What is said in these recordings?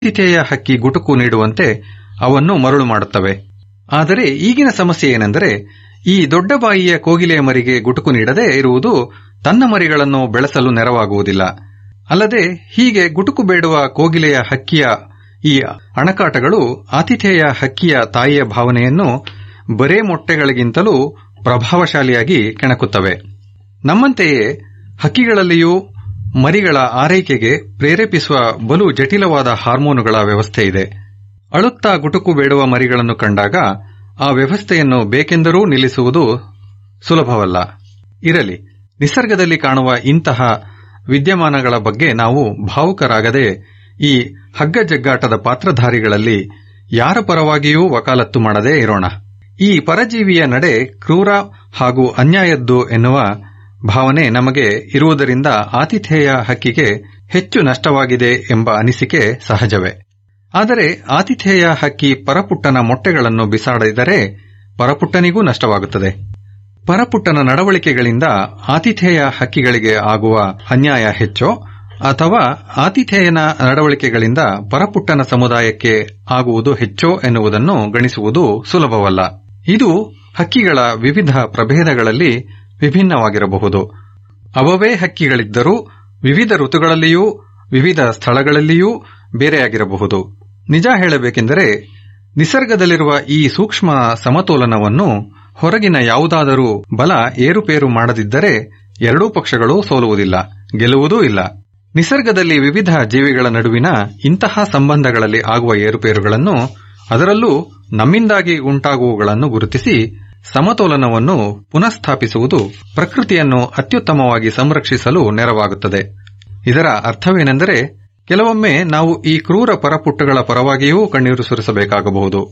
ಆತಿಥೇಯ ಹಕ್ಕಿ ಗುಟುಕು ನೀಡುವಂತೆ ಅವನ್ನು ಮರಳು ಮಾಡುತ್ತವೆ ಆದರೆ ಈಗಿನ ಸಮಸ್ಯೆ ಏನೆಂದರೆ ಈ ದೊಡ್ಡ ಬಾಯಿಯ ಕೋಗಿಲೆಯ ಮರಿಗೆ ಗುಟುಕು ನೀಡದೇ ಇರುವುದು ತನ್ನ ಮರಿಗಳನ್ನು ಬೆಳೆಸಲು ನೆರವಾಗುವುದಿಲ್ಲ ಅಲ್ಲದೆ ಹೀಗೆ ಗುಟುಕು ಬೇಡುವ ಕೋಗಿಲೆಯ ಹಕ್ಕಿಯ ಈ ಅಣಕಾಟಗಳು ಆತಿಥೇಯ ಹಕ್ಕಿಯ ತಾಯಿಯ ಭಾವನೆಯನ್ನು ಬರೇ ಮೊಟ್ಟೆಗಳಿಗಿಂತಲೂ ಪ್ರಭಾವಶಾಲಿಯಾಗಿ ಕೆಣಕುತ್ತವೆ ನಮ್ಮಂತೆಯೇ ಹಕ್ಕಿಗಳಲ್ಲಿಯೂ ಮರಿಗಳ ಆರೈಕೆಗೆ ಪ್ರೇರೇಪಿಸುವ ಬಲು ಜಟಿಲವಾದ ಹಾರ್ಮೋನುಗಳ ವ್ಯವಸ್ಥೆ ಇದೆ ಅಳುತ್ತಾ ಗುಟುಕು ಬೇಡುವ ಮರಿಗಳನ್ನು ಕಂಡಾಗ ಆ ವ್ಯವಸ್ಥೆಯನ್ನು ಬೇಕೆಂದರೂ ನಿಲ್ಲಿಸುವುದು ಸುಲಭವಲ್ಲ ಇರಲಿ ನಿಸರ್ಗದಲ್ಲಿ ಕಾಣುವ ಇಂತಹ ವಿದ್ಯಮಾನಗಳ ಬಗ್ಗೆ ನಾವು ಭಾವುಕರಾಗದೆ ಈ ಹಗ್ಗ ಜಗ್ಗಾಟದ ಪಾತ್ರಧಾರಿಗಳಲ್ಲಿ ಯಾರ ಪರವಾಗಿಯೂ ವಕಾಲತ್ತು ಮಾಡದೇ ಇರೋಣ ಈ ಪರಜೀವಿಯ ನಡೆ ಕ್ರೂರ ಹಾಗೂ ಅನ್ಯಾಯದ್ದು ಎನ್ನುವ ಭಾವನೆ ನಮಗೆ ಇರುವುದರಿಂದ ಆತಿಥೇಯ ಹಕ್ಕಿಗೆ ಹೆಚ್ಚು ನಷ್ಟವಾಗಿದೆ ಎಂಬ ಅನಿಸಿಕೆ ಸಹಜವೇ ಆದರೆ ಆತಿಥೇಯ ಹಕ್ಕಿ ಪರಪುಟ್ಟನ ಮೊಟ್ಟೆಗಳನ್ನು ಬಿಸಾಡಿದರೆ ಪರಪುಟ್ಟನಿಗೂ ನಷ್ಟವಾಗುತ್ತದೆ ಪರಪುಟ್ಟನ ನಡವಳಿಕೆಗಳಿಂದ ಆತಿಥೇಯ ಹಕ್ಕಿಗಳಿಗೆ ಆಗುವ ಅನ್ಯಾಯ ಹೆಚ್ಚೋ ಅಥವಾ ಆತಿಥೇಯನ ನಡವಳಿಕೆಗಳಿಂದ ಪರಪುಟ್ಟನ ಸಮುದಾಯಕ್ಕೆ ಆಗುವುದು ಹೆಚ್ಚೋ ಎನ್ನುವುದನ್ನು ಗಣಿಸುವುದು ಸುಲಭವಲ್ಲ ಇದು ಹಕ್ಕಿಗಳ ವಿವಿಧ ಪ್ರಭೇದಗಳಲ್ಲಿ ವಿಭಿನ್ನವಾಗಿರಬಹುದು ಅವವೇ ಹಕ್ಕಿಗಳಿದ್ದರೂ ವಿವಿಧ ಋತುಗಳಲ್ಲಿಯೂ ವಿವಿಧ ಸ್ಥಳಗಳಲ್ಲಿಯೂ ಬೇರೆಯಾಗಿರಬಹುದು ನಿಜ ಹೇಳಬೇಕೆಂದರೆ ನಿಸರ್ಗದಲ್ಲಿರುವ ಈ ಸೂಕ್ಷ್ಮ ಸಮತೋಲನವನ್ನು ಹೊರಗಿನ ಯಾವುದಾದರೂ ಬಲ ಏರುಪೇರು ಮಾಡದಿದ್ದರೆ ಎರಡೂ ಪಕ್ಷಗಳು ಸೋಲುವುದಿಲ್ಲ ಗೆಲ್ಲುವುದೂ ಇಲ್ಲ ನಿಸರ್ಗದಲ್ಲಿ ವಿವಿಧ ಜೀವಿಗಳ ನಡುವಿನ ಇಂತಹ ಸಂಬಂಧಗಳಲ್ಲಿ ಆಗುವ ಏರುಪೇರುಗಳನ್ನು ಅದರಲ್ಲೂ ನಮ್ಮಿಂದಾಗಿ ಉಂಟಾಗುವಗಳನ್ನು ಗುರುತಿಸಿ ಸಮತೋಲನವನ್ನು ಪುನಃಸ್ಥಾಪಿಸುವುದು ಪ್ರಕೃತಿಯನ್ನು ಅತ್ಯುತ್ತಮವಾಗಿ ಸಂರಕ್ಷಿಸಲು ನೆರವಾಗುತ್ತದೆ ಇದರ ಅರ್ಥವೇನೆಂದರೆ ಕೆಲವೊಮ್ಮೆ ನಾವು ಈ ಕ್ರೂರ ಪರಪುಟ್ಟಗಳ ಪರವಾಗಿಯೂ ಕಣ್ಣೀರು ಸುರಿಸಬೇಕಾಗಬಹುದು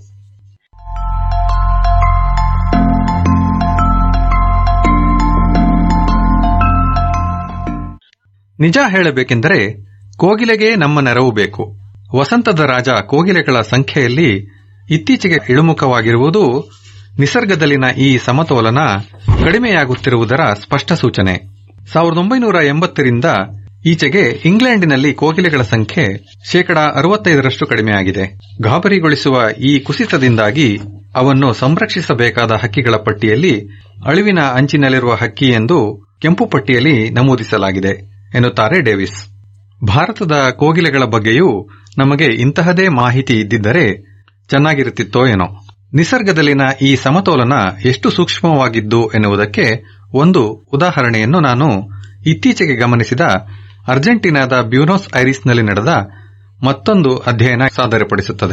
ನಿಜ ಹೇಳಬೇಕೆಂದರೆ ಕೋಗಿಲೆಗೆ ನಮ್ಮ ನೆರವು ಬೇಕು ವಸಂತದ ರಾಜ ಕೋಗಿಲೆಗಳ ಸಂಖ್ಯೆಯಲ್ಲಿ ಇತ್ತೀಚೆಗೆ ಇಳುಮುಖವಾಗಿರುವುದು ನಿಸರ್ಗದಲ್ಲಿನ ಈ ಸಮತೋಲನ ಕಡಿಮೆಯಾಗುತ್ತಿರುವುದರ ಸ್ಪಷ್ಟ ಸೂಚನೆ ಸಾವಿರದ ಒಂಬೈನೂರ ಎಂಬತ್ತರಿಂದ ಈಚೆಗೆ ಇಂಗ್ಲೆಂಡಿನಲ್ಲಿ ಕೋಗಿಲೆಗಳ ಸಂಖ್ಯೆ ಶೇಕಡಾ ಅರವತ್ತೈದರಷ್ಟು ಕಡಿಮೆಯಾಗಿದೆ ಗಾಬರಿಗೊಳಿಸುವ ಈ ಕುಸಿತದಿಂದಾಗಿ ಅವನ್ನು ಸಂರಕ್ಷಿಸಬೇಕಾದ ಹಕ್ಕಿಗಳ ಪಟ್ಟಿಯಲ್ಲಿ ಅಳಿವಿನ ಅಂಚಿನಲ್ಲಿರುವ ಹಕ್ಕಿ ಎಂದು ಕೆಂಪು ಪಟ್ಟಿಯಲ್ಲಿ ನಮೂದಿಸಲಾಗಿದೆ ಎನ್ನುತ್ತಾರೆ ಡೇವಿಸ್ ಭಾರತದ ಕೋಗಿಲೆಗಳ ಬಗ್ಗೆಯೂ ನಮಗೆ ಇಂತಹದೇ ಮಾಹಿತಿ ಇದ್ದಿದ್ದರೆ ಚೆನ್ನಾಗಿರುತ್ತಿತ್ತೋ ಏನೋ ನಿಸರ್ಗದಲ್ಲಿನ ಈ ಸಮತೋಲನ ಎಷ್ಟು ಸೂಕ್ಷ್ಮವಾಗಿದ್ದು ಎನ್ನುವುದಕ್ಕೆ ಒಂದು ಉದಾಹರಣೆಯನ್ನು ನಾನು ಇತ್ತೀಚೆಗೆ ಗಮನಿಸಿದ ಅರ್ಜೆಂಟೀನಾದ ಬ್ಯೂನೋಸ್ ಐರಿಸ್ನಲ್ಲಿ ನಡೆದ ಮತ್ತೊಂದು ಅಧ್ಯಯನ ಸಾದರಪಡಿಸುತ್ತದೆ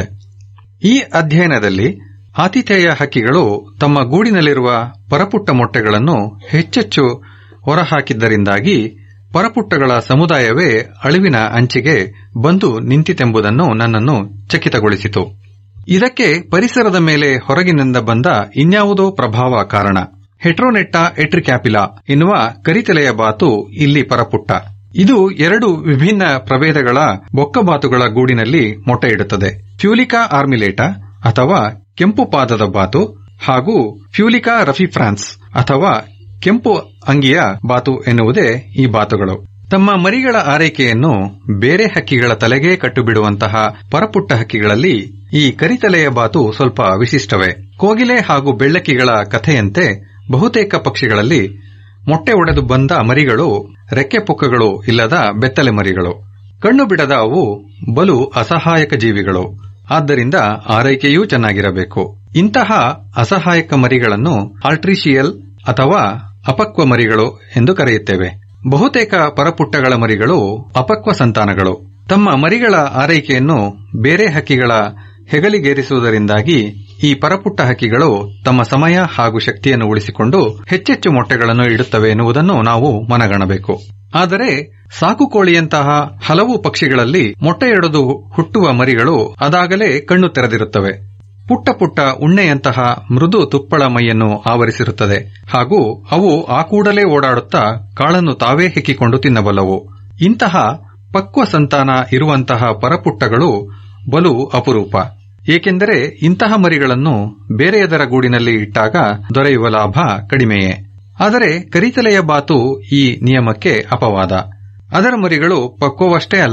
ಈ ಅಧ್ಯಯನದಲ್ಲಿ ಆತಿಥೇಯ ಹಕ್ಕಿಗಳು ತಮ್ಮ ಗೂಡಿನಲ್ಲಿರುವ ಪರಪುಟ್ಟ ಮೊಟ್ಟೆಗಳನ್ನು ಹೆಚ್ಚೆಚ್ಚು ಹೊರಹಾಕಿದ್ದರಿಂದಾಗಿ ಪರಪುಟ್ಟಗಳ ಸಮುದಾಯವೇ ಅಳಿವಿನ ಅಂಚಿಗೆ ಬಂದು ನಿಂತಿತೆಂಬುದನ್ನು ನನ್ನನ್ನು ಚಕಿತಗೊಳಿಸಿತು ಇದಕ್ಕೆ ಪರಿಸರದ ಮೇಲೆ ಹೊರಗಿನಿಂದ ಬಂದ ಇನ್ಯಾವುದೋ ಪ್ರಭಾವ ಕಾರಣ ಹೆಟ್ರೋನೆಟ್ಟಾ ಎಟ್ರಿಕ್ಯಾಪಿಲಾ ಎನ್ನುವ ಕರಿತಲೆಯ ಬಾತು ಇಲ್ಲಿ ಪರಪುಟ್ಟ ಇದು ಎರಡು ವಿಭಿನ್ನ ಪ್ರಭೇದಗಳ ಬೊಕ್ಕಬಾತುಗಳ ಗೂಡಿನಲ್ಲಿ ಮೊಟ್ಟೆ ಇಡುತ್ತದೆ ಫ್ಯೂಲಿಕಾ ಆರ್ಮಿಲೇಟಾ ಅಥವಾ ಕೆಂಪು ಪಾದದ ಬಾತು ಹಾಗೂ ಫ್ಯೂಲಿಕಾ ರಫಿಫ್ರಾನ್ಸ್ ಅಥವಾ ಕೆಂಪು ಅಂಗಿಯ ಬಾತು ಎನ್ನುವುದೇ ಈ ಬಾತುಗಳು ತಮ್ಮ ಮರಿಗಳ ಆರೈಕೆಯನ್ನು ಬೇರೆ ಹಕ್ಕಿಗಳ ತಲೆಗೆ ಕಟ್ಟುಬಿಡುವಂತಹ ಪರಪುಟ್ಟ ಹಕ್ಕಿಗಳಲ್ಲಿ ಈ ಕರಿತಲೆಯ ಬಾತು ಸ್ವಲ್ಪ ವಿಶಿಷ್ಟವೇ ಕೋಗಿಲೆ ಹಾಗೂ ಬೆಳ್ಳಕ್ಕಿಗಳ ಕಥೆಯಂತೆ ಬಹುತೇಕ ಪಕ್ಷಿಗಳಲ್ಲಿ ಮೊಟ್ಟೆ ಒಡೆದು ಬಂದ ಮರಿಗಳು ರೆಕ್ಕೆ ಪುಕ್ಕಗಳು ಇಲ್ಲದ ಬೆತ್ತಲೆ ಮರಿಗಳು ಕಣ್ಣು ಬಿಡದ ಅವು ಬಲು ಅಸಹಾಯಕ ಜೀವಿಗಳು ಆದ್ದರಿಂದ ಆರೈಕೆಯೂ ಚೆನ್ನಾಗಿರಬೇಕು ಇಂತಹ ಅಸಹಾಯಕ ಮರಿಗಳನ್ನು ಆಲ್ಟ್ರಿಷಿಯಲ್ ಅಥವಾ ಅಪಕ್ವ ಮರಿಗಳು ಎಂದು ಕರೆಯುತ್ತೇವೆ ಬಹುತೇಕ ಪರಪುಟ್ಟಗಳ ಮರಿಗಳು ಅಪಕ್ವ ಸಂತಾನಗಳು ತಮ್ಮ ಮರಿಗಳ ಆರೈಕೆಯನ್ನು ಬೇರೆ ಹಕ್ಕಿಗಳ ಹೆಗಲಿಗೇರಿಸುವುದರಿಂದಾಗಿ ಈ ಪರಪುಟ್ಟ ಹಕ್ಕಿಗಳು ತಮ್ಮ ಸಮಯ ಹಾಗೂ ಶಕ್ತಿಯನ್ನು ಉಳಿಸಿಕೊಂಡು ಹೆಚ್ಚೆಚ್ಚು ಮೊಟ್ಟೆಗಳನ್ನು ಇಡುತ್ತವೆ ಎನ್ನುವುದನ್ನು ನಾವು ಮನಗಾಣಬೇಕು ಆದರೆ ಸಾಕುಕೋಳಿಯಂತಹ ಹಲವು ಪಕ್ಷಿಗಳಲ್ಲಿ ಮೊಟ್ಟೆಯೊಡೆದು ಹುಟ್ಟುವ ಮರಿಗಳು ಅದಾಗಲೇ ಕಣ್ಣು ತೆರೆದಿರುತ್ತವೆ ಪುಟ್ಟ ಪುಟ್ಟ ಉಣ್ಣೆಯಂತಹ ಮೃದು ತುಪ್ಪಳ ಮೈಯನ್ನು ಆವರಿಸಿರುತ್ತದೆ ಹಾಗೂ ಅವು ಆ ಕೂಡಲೇ ಓಡಾಡುತ್ತಾ ಕಾಳನ್ನು ತಾವೇ ಹೆಕ್ಕಿಕೊಂಡು ತಿನ್ನಬಲ್ಲವು ಇಂತಹ ಪಕ್ವ ಸಂತಾನ ಇರುವಂತಹ ಪರಪುಟ್ಟಗಳು ಬಲು ಅಪರೂಪ ಏಕೆಂದರೆ ಇಂತಹ ಮರಿಗಳನ್ನು ಬೇರೆಯದರ ಗೂಡಿನಲ್ಲಿ ಇಟ್ಟಾಗ ದೊರೆಯುವ ಲಾಭ ಕಡಿಮೆಯೇ ಆದರೆ ಕರಿತಲೆಯ ಬಾತು ಈ ನಿಯಮಕ್ಕೆ ಅಪವಾದ ಅದರ ಮರಿಗಳು ಪಕ್ವವಷ್ಟೇ ಅಲ್ಲ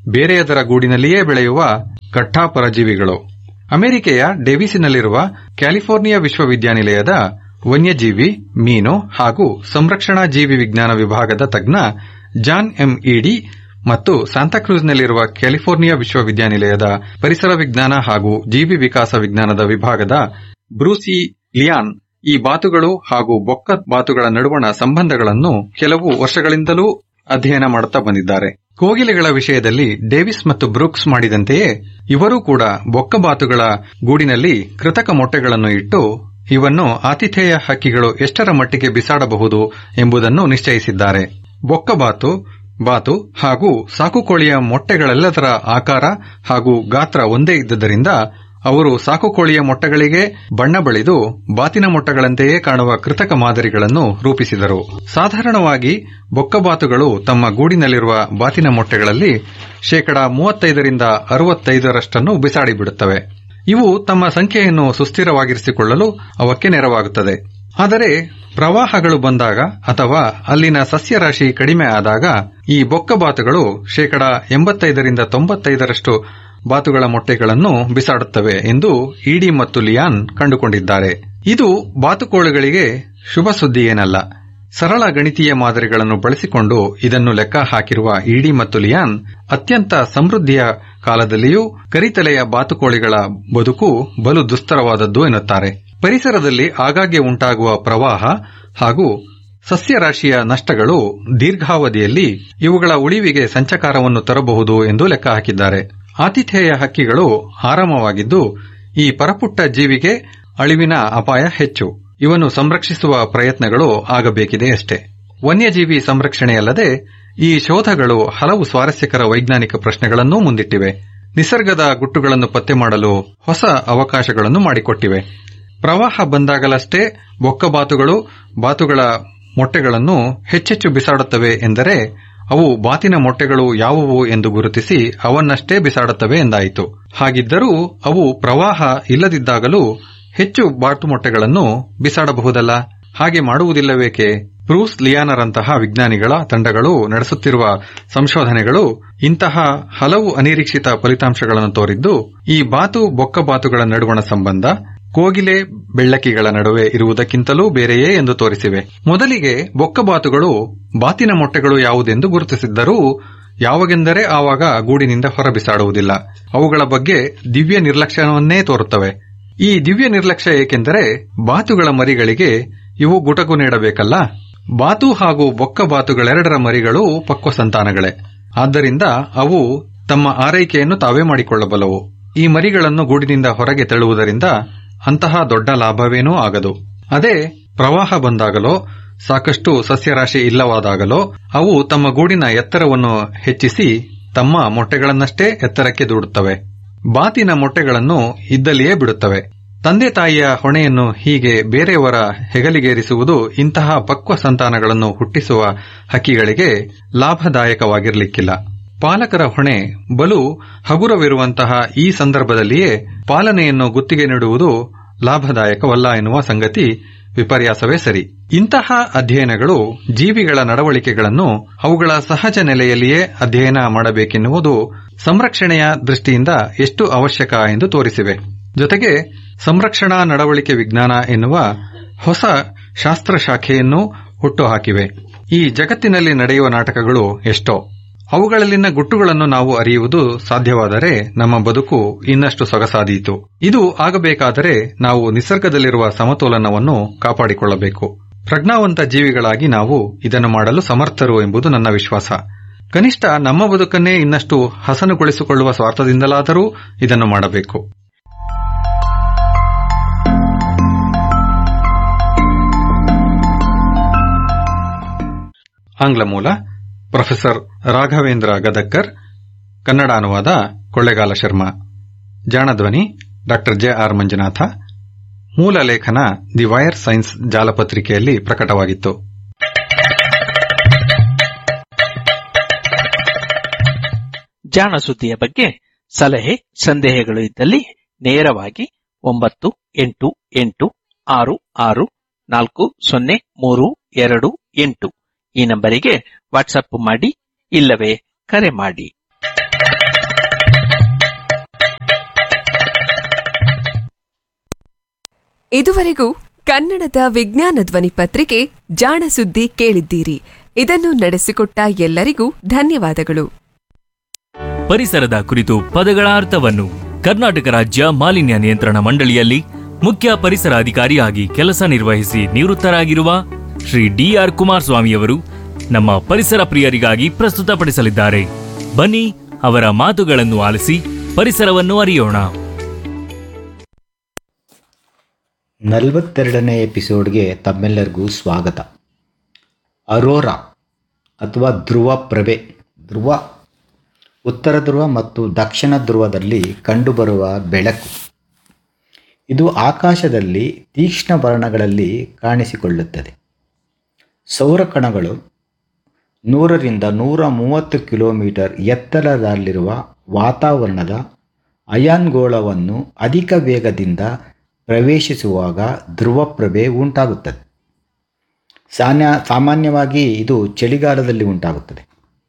ಬೇರೆಯದರ ಗೂಡಿನಲ್ಲಿಯೇ ಬೆಳೆಯುವ ಕಟ್ಟಾ ಪರಜೀವಿಗಳು ಅಮೆರಿಕೆಯ ಡೇವಿಸಿನಲ್ಲಿರುವ ಕ್ಯಾಲಿಫೋರ್ನಿಯಾ ವಿಶ್ವವಿದ್ಯಾನಿಲಯದ ವನ್ಯಜೀವಿ ಮೀನು ಹಾಗೂ ಸಂರಕ್ಷಣಾ ಜೀವಿ ವಿಜ್ಞಾನ ವಿಭಾಗದ ತಜ್ಞ ಜಾನ್ ಎಂ ಇಡಿ ಮತ್ತು ಸಾಂತಾಕ್ರೂಸ್ನಲ್ಲಿರುವ ಕ್ಯಾಲಿಫೋರ್ನಿಯಾ ವಿಶ್ವವಿದ್ಯಾನಿಲಯದ ಪರಿಸರ ವಿಜ್ಞಾನ ಹಾಗೂ ಜೀವಿ ವಿಕಾಸ ವಿಜ್ಞಾನದ ವಿಭಾಗದ ಬ್ರೂಸಿ ಲಿಯಾನ್ ಈ ಬಾತುಗಳು ಹಾಗೂ ಬೊಕ್ಕ ಬಾತುಗಳ ನಡುವಣ ಸಂಬಂಧಗಳನ್ನು ಕೆಲವು ವರ್ಷಗಳಿಂದಲೂ ಅಧ್ಯಯನ ಮಾಡುತ್ತಾ ಬಂದಿದ್ದಾರೆ ಕೋಗಿಲೆಗಳ ವಿಷಯದಲ್ಲಿ ಡೇವಿಸ್ ಮತ್ತು ಬ್ರೂಕ್ಸ್ ಮಾಡಿದಂತೆಯೇ ಇವರೂ ಕೂಡ ಬೊಕ್ಕ ಬಾತುಗಳ ಗೂಡಿನಲ್ಲಿ ಕೃತಕ ಮೊಟ್ಟೆಗಳನ್ನು ಇಟ್ಟು ಇವನ್ನು ಆತಿಥೇಯ ಹಕ್ಕಿಗಳು ಎಷ್ಟರ ಮಟ್ಟಿಗೆ ಬಿಸಾಡಬಹುದು ಎಂಬುದನ್ನು ನಿಶ್ಚಯಿಸಿದ್ದಾರೆ ಬೊಕ್ಕಬಾತು ಬಾತು ಹಾಗೂ ಸಾಕುಕೋಳಿಯ ಮೊಟ್ಟೆಗಳೆಲ್ಲದರ ಆಕಾರ ಹಾಗೂ ಗಾತ್ರ ಒಂದೇ ಇದ್ದುದರಿಂದ ಅವರು ಸಾಕುಕೋಳಿಯ ಮೊಟ್ಟೆಗಳಿಗೆ ಬಣ್ಣ ಬಳಿದು ಬಾತಿನ ಮೊಟ್ಟೆಗಳಂತೆಯೇ ಕಾಣುವ ಕೃತಕ ಮಾದರಿಗಳನ್ನು ರೂಪಿಸಿದರು ಸಾಧಾರಣವಾಗಿ ಬೊಕ್ಕಬಾತುಗಳು ತಮ್ಮ ಗೂಡಿನಲ್ಲಿರುವ ಬಾತಿನ ಮೊಟ್ಟೆಗಳಲ್ಲಿ ಶೇಕಡಾ ಮೂವತ್ತೈದರಿಂದ ಅರವತ್ತೈದರಷ್ಟನ್ನು ಬಿಸಾಡಿಬಿಡುತ್ತವೆ ಇವು ತಮ್ಮ ಸಂಖ್ಯೆಯನ್ನು ಸುಸ್ಥಿರವಾಗಿರಿಸಿಕೊಳ್ಳಲು ಅವಕ್ಕೆ ನೆರವಾಗುತ್ತದೆ ಆದರೆ ಪ್ರವಾಹಗಳು ಬಂದಾಗ ಅಥವಾ ಅಲ್ಲಿನ ಸಸ್ಯರಾಶಿ ಕಡಿಮೆ ಆದಾಗ ಈ ಬೊಕ್ಕಬಾತುಗಳು ಶೇಕಡಾ ಎಂಬತ್ತೈದರಿಂದ ತೊಂಬತ್ತೈದರಷ್ಟು ಬಾತುಗಳ ಮೊಟ್ಟೆಗಳನ್ನು ಬಿಸಾಡುತ್ತವೆ ಎಂದು ಇಡಿ ಮತ್ತು ಲಿಯಾನ್ ಕಂಡುಕೊಂಡಿದ್ದಾರೆ ಇದು ಬಾತುಕೋಳುಗಳಿಗೆ ಶುಭ ಸುದ್ದಿಯೇನಲ್ಲ ಸರಳ ಗಣಿತೀಯ ಮಾದರಿಗಳನ್ನು ಬಳಸಿಕೊಂಡು ಇದನ್ನು ಲೆಕ್ಕ ಹಾಕಿರುವ ಇಡಿ ಮತ್ತು ಲಿಯಾನ್ ಅತ್ಯಂತ ಸಮೃದ್ಧಿಯ ಕಾಲದಲ್ಲಿಯೂ ಕರಿತಲೆಯ ಬಾತುಕೋಳಿಗಳ ಬದುಕು ಬಲು ದುಸ್ತರವಾದದ್ದು ಎನ್ನುತ್ತಾರೆ ಪರಿಸರದಲ್ಲಿ ಆಗಾಗ್ಗೆ ಉಂಟಾಗುವ ಪ್ರವಾಹ ಹಾಗೂ ಸಸ್ಯರಾಶಿಯ ನಷ್ಟಗಳು ದೀರ್ಘಾವಧಿಯಲ್ಲಿ ಇವುಗಳ ಉಳಿವಿಗೆ ಸಂಚಕಾರವನ್ನು ತರಬಹುದು ಎಂದು ಲೆಕ್ಕ ಹಾಕಿದ್ದಾರೆ ಆತಿಥೇಯ ಹಕ್ಕಿಗಳು ಆರಾಮವಾಗಿದ್ದು ಈ ಪರಪುಟ್ಟ ಜೀವಿಗೆ ಅಳಿವಿನ ಅಪಾಯ ಹೆಚ್ಚು ಇವನ್ನು ಸಂರಕ್ಷಿಸುವ ಪ್ರಯತ್ನಗಳು ಆಗಬೇಕಿದೆ ಅಷ್ಟೇ ವನ್ಯಜೀವಿ ಸಂರಕ್ಷಣೆಯಲ್ಲದೆ ಈ ಶೋಧಗಳು ಹಲವು ಸ್ವಾರಸ್ಯಕರ ವೈಜ್ಞಾನಿಕ ಪ್ರಶ್ನೆಗಳನ್ನೂ ಮುಂದಿಟ್ಟಿವೆ ನಿಸರ್ಗದ ಗುಟ್ಟುಗಳನ್ನು ಪತ್ತೆ ಮಾಡಲು ಹೊಸ ಅವಕಾಶಗಳನ್ನು ಮಾಡಿಕೊಟ್ಟಿವೆ ಪ್ರವಾಹ ಬಂದಾಗಲಷ್ಟೇ ಬೊಕ್ಕಬಾತುಗಳು ಬಾತುಗಳ ಮೊಟ್ಟೆಗಳನ್ನು ಹೆಚ್ಚೆಚ್ಚು ಬಿಸಾಡುತ್ತವೆ ಎಂದರೆ ಅವು ಬಾತಿನ ಮೊಟ್ಟೆಗಳು ಯಾವುವು ಎಂದು ಗುರುತಿಸಿ ಅವನ್ನಷ್ಟೇ ಬಿಸಾಡುತ್ತವೆ ಎಂದಾಯಿತು ಹಾಗಿದ್ದರೂ ಅವು ಪ್ರವಾಹ ಇಲ್ಲದಿದ್ದಾಗಲೂ ಹೆಚ್ಚು ಬಾತು ಮೊಟ್ಟೆಗಳನ್ನು ಬಿಸಾಡಬಹುದಲ್ಲ ಹಾಗೆ ಮಾಡುವುದಿಲ್ಲವೇಕೆ ಬ್ರೂಸ್ ಲಿಯಾನರಂತಹ ವಿಜ್ಞಾನಿಗಳ ತಂಡಗಳು ನಡೆಸುತ್ತಿರುವ ಸಂಶೋಧನೆಗಳು ಇಂತಹ ಹಲವು ಅನಿರೀಕ್ಷಿತ ಫಲಿತಾಂಶಗಳನ್ನು ತೋರಿದ್ದು ಈ ಬಾತು ಬೊಕ್ಕಬಾತುಗಳ ನಡುವಣ ಸಂಬಂಧ ಕೋಗಿಲೆ ಬೆಳ್ಳಕ್ಕಿಗಳ ನಡುವೆ ಇರುವುದಕ್ಕಿಂತಲೂ ಬೇರೆಯೇ ಎಂದು ತೋರಿಸಿವೆ ಮೊದಲಿಗೆ ಬೊಕ್ಕಬಾತುಗಳು ಬಾತಿನ ಮೊಟ್ಟೆಗಳು ಯಾವುದೆಂದು ಗುರುತಿಸಿದ್ದರೂ ಯಾವಾಗೆಂದರೆ ಆವಾಗ ಗೂಡಿನಿಂದ ಹೊರಬಿಸಾಡುವುದಿಲ್ಲ ಅವುಗಳ ಬಗ್ಗೆ ದಿವ್ಯ ನಿರ್ಲಕ್ಷ್ಯವನ್ನೇ ತೋರುತ್ತವೆ ಈ ದಿವ್ಯ ನಿರ್ಲಕ್ಷ್ಯ ಏಕೆಂದರೆ ಬಾತುಗಳ ಮರಿಗಳಿಗೆ ಇವು ಗುಟಕು ನೀಡಬೇಕಲ್ಲ ಬಾತು ಹಾಗೂ ಬೊಕ್ಕ ಬಾತುಗಳೆರಡರ ಮರಿಗಳು ಪಕ್ವ ಸಂತಾನಗಳೇ ಆದ್ದರಿಂದ ಅವು ತಮ್ಮ ಆರೈಕೆಯನ್ನು ತಾವೇ ಮಾಡಿಕೊಳ್ಳಬಲ್ಲವು ಈ ಮರಿಗಳನ್ನು ಗೂಡಿನಿಂದ ಹೊರಗೆ ತಳ್ಳುವುದರಿಂದ ಅಂತಹ ದೊಡ್ಡ ಲಾಭವೇನೂ ಆಗದು ಅದೇ ಪ್ರವಾಹ ಬಂದಾಗಲೋ ಸಾಕಷ್ಟು ಸಸ್ಯರಾಶಿ ಇಲ್ಲವಾದಾಗಲೋ ಅವು ತಮ್ಮ ಗೂಡಿನ ಎತ್ತರವನ್ನು ಹೆಚ್ಚಿಸಿ ತಮ್ಮ ಮೊಟ್ಟೆಗಳನ್ನಷ್ಟೇ ಎತ್ತರಕ್ಕೆ ದೂಡುತ್ತವೆ ಬಾತಿನ ಮೊಟ್ಟೆಗಳನ್ನು ಇದ್ದಲ್ಲಿಯೇ ಬಿಡುತ್ತವೆ ತಂದೆ ತಾಯಿಯ ಹೊಣೆಯನ್ನು ಹೀಗೆ ಬೇರೆಯವರ ಹೆಗಲಿಗೇರಿಸುವುದು ಇಂತಹ ಪಕ್ವ ಸಂತಾನಗಳನ್ನು ಹುಟ್ಟಿಸುವ ಹಕ್ಕಿಗಳಿಗೆ ಲಾಭದಾಯಕವಾಗಿರಲಿಕ್ಕಿಲ್ಲ ಪಾಲಕರ ಹೊಣೆ ಬಲು ಹಗುರವಿರುವಂತಹ ಈ ಸಂದರ್ಭದಲ್ಲಿಯೇ ಪಾಲನೆಯನ್ನು ಗುತ್ತಿಗೆ ನೀಡುವುದು ಲಾಭದಾಯಕವಲ್ಲ ಎನ್ನುವ ಸಂಗತಿ ವಿಪರ್ಯಾಸವೇ ಸರಿ ಇಂತಹ ಅಧ್ಯಯನಗಳು ಜೀವಿಗಳ ನಡವಳಿಕೆಗಳನ್ನು ಅವುಗಳ ಸಹಜ ನೆಲೆಯಲ್ಲಿಯೇ ಅಧ್ಯಯನ ಮಾಡಬೇಕೆನ್ನುವುದು ಸಂರಕ್ಷಣೆಯ ದೃಷ್ಟಿಯಿಂದ ಎಷ್ಟು ಅವಶ್ಯಕ ಎಂದು ತೋರಿಸಿವೆ ಜೊತೆಗೆ ಸಂರಕ್ಷಣಾ ನಡವಳಿಕೆ ವಿಜ್ಞಾನ ಎನ್ನುವ ಹೊಸ ಶಾಸ್ತ್ರ ಶಾಖೆಯನ್ನು ಹುಟ್ಟುಹಾಕಿವೆ ಈ ಜಗತ್ತಿನಲ್ಲಿ ನಡೆಯುವ ನಾಟಕಗಳು ಎಷ್ಟೋ ಅವುಗಳಲ್ಲಿನ ಗುಟ್ಟುಗಳನ್ನು ನಾವು ಅರಿಯುವುದು ಸಾಧ್ಯವಾದರೆ ನಮ್ಮ ಬದುಕು ಇನ್ನಷ್ಟು ಸೊಗಸಾದೀತು ಇದು ಆಗಬೇಕಾದರೆ ನಾವು ನಿಸರ್ಗದಲ್ಲಿರುವ ಸಮತೋಲನವನ್ನು ಕಾಪಾಡಿಕೊಳ್ಳಬೇಕು ಪ್ರಜ್ಞಾವಂತ ಜೀವಿಗಳಾಗಿ ನಾವು ಇದನ್ನು ಮಾಡಲು ಸಮರ್ಥರು ಎಂಬುದು ನನ್ನ ವಿಶ್ವಾಸ ಕನಿಷ್ಠ ನಮ್ಮ ಬದುಕನ್ನೇ ಇನ್ನಷ್ಟು ಹಸನುಗೊಳಿಸಿಕೊಳ್ಳುವ ಸ್ವಾರ್ಥದಿಂದಲಾದರೂ ಇದನ್ನು ಮಾಡಬೇಕು ಆಂಗ್ಲ ಮೂಲ ಪ್ರೊಫೆಸರ್ ರಾಘವೇಂದ್ರ ಗದಕ್ಕರ್ ಕನ್ನಡ ಅನುವಾದ ಕೊಳ್ಳೆಗಾಲ ಶರ್ಮಾ ಜಾಣಧ್ವನಿ ಡಾ ಜೆ ಆರ್ ಮಂಜುನಾಥ ಮೂಲ ಲೇಖನ ದಿ ವೈರ್ ಸೈನ್ಸ್ ಜಾಲಪತ್ರಿಕೆಯಲ್ಲಿ ಪ್ರಕಟವಾಗಿತ್ತು ಜಾಣ ಸುದ್ದಿಯ ಬಗ್ಗೆ ಸಲಹೆ ಸಂದೇಹಗಳು ಇದ್ದಲ್ಲಿ ನೇರವಾಗಿ ಒಂಬತ್ತು ಎಂಟು ಎಂಟು ಆರು ಆರು ನಾಲ್ಕು ಸೊನ್ನೆ ಮೂರು ಎರಡು ಎಂಟು ಈ ನಂಬರಿಗೆ ವಾಟ್ಸಪ್ ಮಾಡಿ ಇಲ್ಲವೇ ಕರೆ ಮಾಡಿ ಇದುವರೆಗೂ ಕನ್ನಡದ ವಿಜ್ಞಾನ ಧ್ವನಿ ಪತ್ರಿಕೆ ಜಾಣ ಸುದ್ದಿ ಕೇಳಿದ್ದೀರಿ ಇದನ್ನು ನಡೆಸಿಕೊಟ್ಟ ಎಲ್ಲರಿಗೂ ಧನ್ಯವಾದಗಳು ಪರಿಸರದ ಕುರಿತು ಪದಗಳ ಅರ್ಥವನ್ನು ಕರ್ನಾಟಕ ರಾಜ್ಯ ಮಾಲಿನ್ಯ ನಿಯಂತ್ರಣ ಮಂಡಳಿಯಲ್ಲಿ ಮುಖ್ಯ ಪರಿಸರ ಅಧಿಕಾರಿಯಾಗಿ ಕೆಲಸ ನಿರ್ವಹಿಸಿ ನಿವೃತ್ತರಾಗಿರುವ ಶ್ರೀ ಡಿಆರ್ ಕುಮಾರಸ್ವಾಮಿಯವರು ನಮ್ಮ ಪರಿಸರ ಪ್ರಿಯರಿಗಾಗಿ ಪ್ರಸ್ತುತಪಡಿಸಲಿದ್ದಾರೆ ಬನ್ನಿ ಅವರ ಮಾತುಗಳನ್ನು ಆಲಿಸಿ ಪರಿಸರವನ್ನು ಅರಿಯೋಣ ನಲವತ್ತೆರಡನೇ ಎಪಿಸೋಡ್ಗೆ ತಮ್ಮೆಲ್ಲರಿಗೂ ಸ್ವಾಗತ ಅರೋರಾ ಅಥವಾ ಧ್ರುವ ಪ್ರಭೆ ಧ್ರುವ ಉತ್ತರ ಧ್ರುವ ಮತ್ತು ದಕ್ಷಿಣ ಧ್ರುವದಲ್ಲಿ ಕಂಡುಬರುವ ಬೆಳಕು ಇದು ಆಕಾಶದಲ್ಲಿ ತೀಕ್ಷ್ಣ ವರ್ಣಗಳಲ್ಲಿ ಕಾಣಿಸಿಕೊಳ್ಳುತ್ತದೆ ಸೌರಕಣಗಳು ನೂರರಿಂದ ನೂರ ಮೂವತ್ತು ಕಿಲೋಮೀಟರ್ ಎತ್ತರದಲ್ಲಿರುವ ವಾತಾವರಣದ ಅಯಾನ್ಗೋಳವನ್ನು ಅಧಿಕ ವೇಗದಿಂದ ಪ್ರವೇಶಿಸುವಾಗ ಧ್ರುವಪ್ರಭೆ ಉಂಟಾಗುತ್ತದೆ ಸಾನ್ಯ ಸಾಮಾನ್ಯವಾಗಿ ಇದು ಚಳಿಗಾಲದಲ್ಲಿ ಉಂಟಾಗುತ್ತದೆ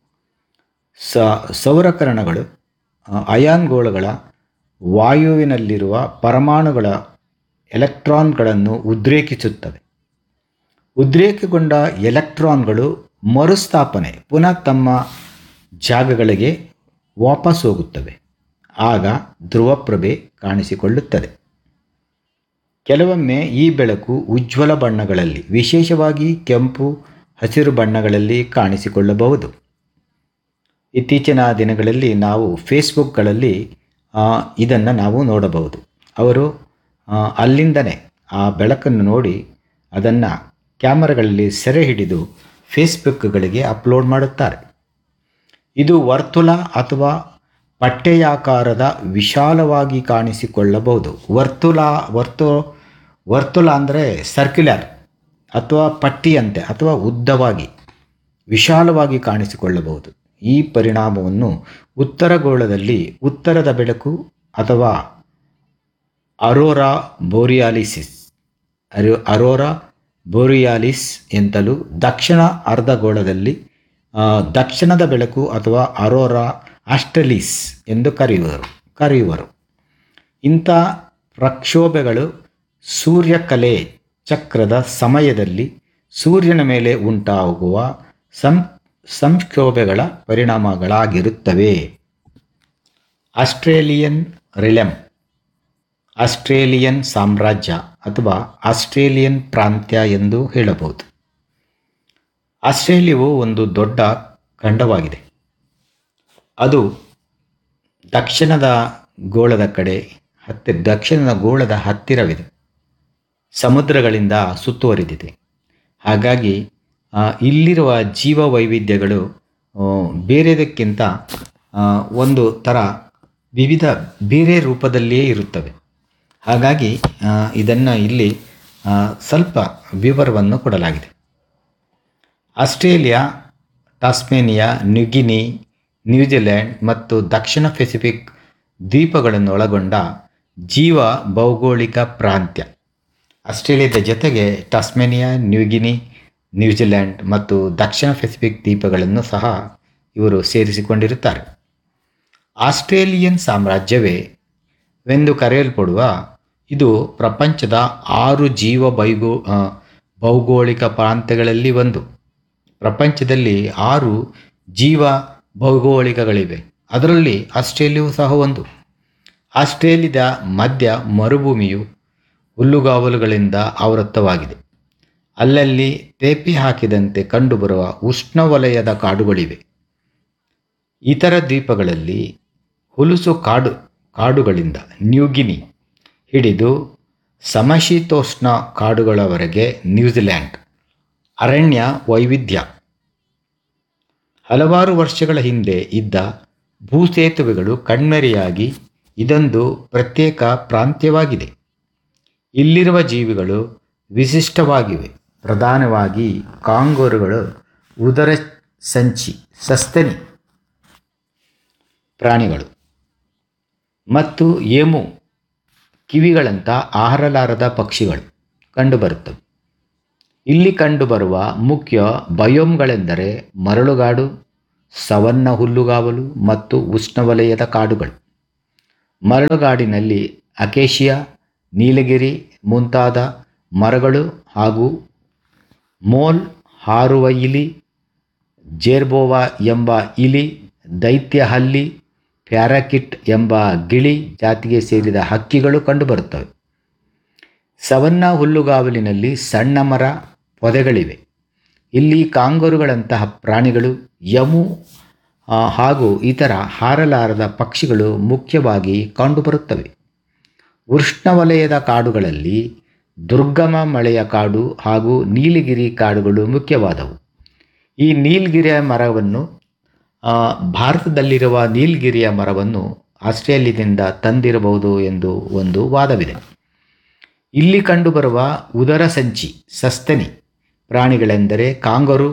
ಸ ಸೌರಕರಣಗಳು ಆ, ಅಯಾನ್ಗೋಳಗಳ ವಾಯುವಿನಲ್ಲಿರುವ ಪರಮಾಣುಗಳ ಎಲೆಕ್ಟ್ರಾನ್ಗಳನ್ನು ಉದ್ರೇಕಿಸುತ್ತವೆ ಉದ್ರೇಕಗೊಂಡ ಎಲೆಕ್ಟ್ರಾನ್ಗಳು ಮರುಸ್ಥಾಪನೆ ಪುನಃ ತಮ್ಮ ಜಾಗಗಳಿಗೆ ವಾಪಸ್ ಹೋಗುತ್ತವೆ ಆಗ ಧ್ರುವಪ್ರಭೆ ಕಾಣಿಸಿಕೊಳ್ಳುತ್ತದೆ ಕೆಲವೊಮ್ಮೆ ಈ ಬೆಳಕು ಉಜ್ವಲ ಬಣ್ಣಗಳಲ್ಲಿ ವಿಶೇಷವಾಗಿ ಕೆಂಪು ಹಸಿರು ಬಣ್ಣಗಳಲ್ಲಿ ಕಾಣಿಸಿಕೊಳ್ಳಬಹುದು ಇತ್ತೀಚಿನ ದಿನಗಳಲ್ಲಿ ನಾವು ಫೇಸ್ಬುಕ್ಗಳಲ್ಲಿ ಇದನ್ನು ನಾವು ನೋಡಬಹುದು ಅವರು ಆ, ಅಲ್ಲಿಂದನೇ ಆ ಬೆಳಕನ್ನು ನೋಡಿ ಅದನ್ನು ಕ್ಯಾಮರಾಗಳಲ್ಲಿ ಸೆರೆ ಹಿಡಿದು ಫೇಸ್ಬುಕ್ಗಳಿಗೆ ಅಪ್ಲೋಡ್ ಮಾಡುತ್ತಾರೆ ಇದು ವರ್ತುಲ ಅಥವಾ ಪಟ್ಟೆಯಾಕಾರದ ವಿಶಾಲವಾಗಿ ಕಾಣಿಸಿಕೊಳ್ಳಬಹುದು ವರ್ತುಲ ವರ್ತು ವರ್ತುಲ ಅಂದರೆ ಸರ್ಕ್ಯುಲರ್ ಅಥವಾ ಪಟ್ಟಿಯಂತೆ ಅಥವಾ ಉದ್ದವಾಗಿ ವಿಶಾಲವಾಗಿ ಕಾಣಿಸಿಕೊಳ್ಳಬಹುದು ಈ ಪರಿಣಾಮವನ್ನು ಉತ್ತರ ಗೋಳದಲ್ಲಿ ಉತ್ತರದ ಬೆಳಕು ಅಥವಾ ಅರೋರಾ ಬೋರಿಯಾಲಿಸಿಸ್ ಅರೋ ಅರೋರಾ ಬೋರಿಯಾಲಿಸ್ ಎಂತಲೂ ದಕ್ಷಿಣ ಅರ್ಧಗೋಳದಲ್ಲಿ ಆ, ದಕ್ಷಿಣದ ಬೆಳಕು ಅಥವಾ ಅರೋರಾ ಆಸ್ಟ್ರಲಿಸ್ ಎಂದು ಕರೆಯುವರು ಕರೆಯುವರು ಇಂಥ ಪ್ರಕ್ಷೋಭೆಗಳು ಸೂರ್ಯಕಲೆ ಚಕ್ರದ ಸಮಯದಲ್ಲಿ ಸೂರ್ಯನ ಮೇಲೆ ಉಂಟಾಗುವ ಸಂ ಸಂಕ್ಷೋಭೆಗಳ ಪರಿಣಾಮಗಳಾಗಿರುತ್ತವೆ ಆಸ್ಟ್ರೇಲಿಯನ್ ರಿಲೆಮ್ ಆಸ್ಟ್ರೇಲಿಯನ್ ಸಾಮ್ರಾಜ್ಯ ಅಥವಾ ಆಸ್ಟ್ರೇಲಿಯನ್ ಪ್ರಾಂತ್ಯ ಎಂದು ಹೇಳಬಹುದು ಆಸ್ಟ್ರೇಲಿಯಾವು ಒಂದು ದೊಡ್ಡ ಖಂಡವಾಗಿದೆ ಅದು ದಕ್ಷಿಣದ ಗೋಳದ ಕಡೆ ಹತ್ತಿರ ದಕ್ಷಿಣದ ಗೋಳದ ಹತ್ತಿರವಿದೆ ಸಮುದ್ರಗಳಿಂದ ಸುತ್ತುವರಿದಿದೆ ಹಾಗಾಗಿ ಆ, ಇಲ್ಲಿರುವ ಜೀವ ವೈವಿಧ್ಯಗಳು ಆ, ಬೇರೆದಕ್ಕಿಂತ ಆ, ಒಂದು ಥರ ವಿವಿಧ ಬೇರೆ ರೂಪದಲ್ಲಿಯೇ ಇರುತ್ತವೆ ಹಾಗಾಗಿ ಇದನ್ನು ಇಲ್ಲಿ ಆ, ಸ್ವಲ್ಪ ವಿವರವನ್ನು ಕೊಡಲಾಗಿದೆ ಆಸ್ಟ್ರೇಲಿಯಾ ಟಾಸ್ಮೇನಿಯಾ ನ್ಯೂಗಿನಿ ನ್ಯೂಜಿಲೆಂಡ್ ಮತ್ತು ದಕ್ಷಿಣ ಪೆಸಿಫಿಕ್ ದ್ವೀಪಗಳನ್ನು ಒಳಗೊಂಡ ಜೀವ ಭೌಗೋಳಿಕ ಪ್ರಾಂತ್ಯ ಆಸ್ಟ್ರೇಲಿಯಾದ ಜೊತೆಗೆ ಟಾಸ್ಮೇನಿಯಾ ನ್ಯೂಗಿನಿ ನ್ಯೂಜಿಲೆಂಡ್ ಮತ್ತು ದಕ್ಷಿಣ ಪೆಸಿಫಿಕ್ ದ್ವೀಪಗಳನ್ನು ಸಹ ಇವರು ಸೇರಿಸಿಕೊಂಡಿರುತ್ತಾರೆ ಆಸ್ಟ್ರೇಲಿಯನ್ ಸಾಮ್ರಾಜ್ಯವೇ ವೆಂದು ಕರೆಯಲ್ಪಡುವ ಇದು ಪ್ರಪಂಚದ ಆರು ಜೀವ ಬೈಗೋ ಆ, ಭೌಗೋಳಿಕ ಪ್ರಾಂತ್ಯಗಳಲ್ಲಿ ಒಂದು ಪ್ರಪಂಚದಲ್ಲಿ ಆರು ಜೀವ ಭೌಗೋಳಿಕಗಳಿವೆ ಅದರಲ್ಲಿ ಆಸ್ಟ್ರೇಲಿಯಾವು ಸಹ ಒಂದು ಆಸ್ಟ್ರೇಲಿಯಾದ ಮಧ್ಯ ಮರುಭೂಮಿಯು ಹುಲ್ಲುಗಾವಲುಗಳಿಂದ ಆವೃತ್ತವಾಗಿದೆ ಅಲ್ಲಲ್ಲಿ ತೇಪಿ ಹಾಕಿದಂತೆ ಕಂಡುಬರುವ ಉಷ್ಣವಲಯದ ಕಾಡುಗಳಿವೆ ಇತರ ದ್ವೀಪಗಳಲ್ಲಿ ಹುಲುಸು ಕಾಡು ಕಾಡುಗಳಿಂದ ನ್ಯೂಗಿನಿ ಹಿಡಿದು ಸಮಶೀತೋಷ್ಣ ಕಾಡುಗಳವರೆಗೆ ನ್ಯೂಜಿಲ್ಯಾಂಡ್ ಅರಣ್ಯ ವೈವಿಧ್ಯ ಹಲವಾರು ವರ್ಷಗಳ ಹಿಂದೆ ಇದ್ದ ಭೂಸೇತುವೆಗಳು ಕಣ್ಮರೆಯಾಗಿ ಇದೊಂದು ಪ್ರತ್ಯೇಕ ಪ್ರಾಂತ್ಯವಾಗಿದೆ ಇಲ್ಲಿರುವ ಜೀವಿಗಳು ವಿಶಿಷ್ಟವಾಗಿವೆ ಪ್ರಧಾನವಾಗಿ ಕಾಂಗೂರುಗಳು ಉದರ ಸಂಚಿ ಸಸ್ತನಿ ಪ್ರಾಣಿಗಳು ಮತ್ತು ಏಮು ಕಿವಿಗಳಂಥ ಆಹಾರಲಾರದ ಪಕ್ಷಿಗಳು ಕಂಡುಬರುತ್ತವೆ ಇಲ್ಲಿ ಕಂಡುಬರುವ ಮುಖ್ಯ ಬಯೋಮ್ಗಳೆಂದರೆ ಮರಳುಗಾಡು ಸವನ್ನ ಹುಲ್ಲುಗಾವಲು ಮತ್ತು ಉಷ್ಣವಲಯದ ಕಾಡುಗಳು ಮರಳುಗಾಡಿನಲ್ಲಿ ಅಕೇಶಿಯಾ ನೀಲಗಿರಿ ಮುಂತಾದ ಮರಗಳು ಹಾಗೂ ಮೋಲ್ ಹಾರುವ ಇಲಿ ಜೇರ್ಬೋವಾ ಎಂಬ ಇಲಿ ದೈತ್ಯ ಹಲ್ಲಿ ಪ್ಯಾರಾಕಿಟ್ ಎಂಬ ಗಿಳಿ ಜಾತಿಗೆ ಸೇರಿದ ಹಕ್ಕಿಗಳು ಕಂಡುಬರುತ್ತವೆ ಸವನ್ನ ಹುಲ್ಲುಗಾವಲಿನಲ್ಲಿ ಸಣ್ಣ ಮರ ಪೊದೆಗಳಿವೆ ಇಲ್ಲಿ ಕಾಂಗರುಗಳಂತಹ ಪ್ರಾಣಿಗಳು ಯಮು ಆ, ಹಾಗೂ ಇತರ ಹಾರಲಾರದ ಪಕ್ಷಿಗಳು ಮುಖ್ಯವಾಗಿ ಕಂಡುಬರುತ್ತವೆ ಉಷ್ಣವಲಯದ ಕಾಡುಗಳಲ್ಲಿ ದುರ್ಗಮ ಮಳೆಯ ಕಾಡು ಹಾಗೂ ನೀಲಗಿರಿ ಕಾಡುಗಳು ಮುಖ್ಯವಾದವು ಈ ನೀಲಗಿರಿಯ ಮರವನ್ನು ಆ, ಭಾರತದಲ್ಲಿರುವ ನೀಲಗಿರಿಯ ಮರವನ್ನು ಆಸ್ಟ್ರೇಲಿಯಾದಿಂದ ತಂದಿರಬಹುದು ಎಂದು ಒಂದು ವಾದವಿದೆ ಇಲ್ಲಿ ಕಂಡುಬರುವ ಉದರ ಸಂಚಿ ಸಸ್ತನಿ ಪ್ರಾಣಿಗಳೆಂದರೆ ಕಾಂಗರು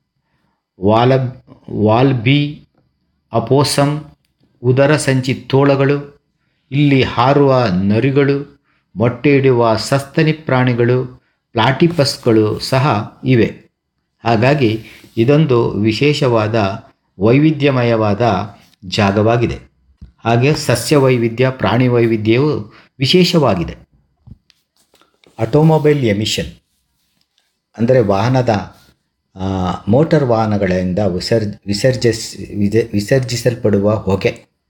ವಾಲ ವಾಲ್ಬಿ ಅಪೋಸಮ್ ಉದರ ಸಂಚಿ ತೋಳಗಳು ಇಲ್ಲಿ ಹಾರುವ ನರಿಗಳು ಮೊಟ್ಟೆ ಇಡುವ ಸಸ್ತನಿ ಪ್ರಾಣಿಗಳು ಪ್ಲಾಟಿಪಸ್ಗಳು ಸಹ ಇವೆ ಹಾಗಾಗಿ ಇದೊಂದು ವಿಶೇಷವಾದ ವೈವಿಧ್ಯಮಯವಾದ ಜಾಗವಾಗಿದೆ ಹಾಗೆ ಸಸ್ಯ ವೈವಿಧ್ಯ ಪ್ರಾಣಿ ವೈವಿಧ್ಯವು ವಿಶೇಷವಾಗಿದೆ ಆಟೋಮೊಬೈಲ್ ಎಮಿಷನ್ ಅಂದರೆ ವಾಹನದ ಆ, ಮೋಟಾರ್ ವಾಹನಗಳಿಂದ ವಿಸರ್ಜ ವಿಸರ್ಜಿಸ್ ವಿದ- ವಿಸರ್ಜಿಸಲ್ಪಡುವ ಹೊಗೆ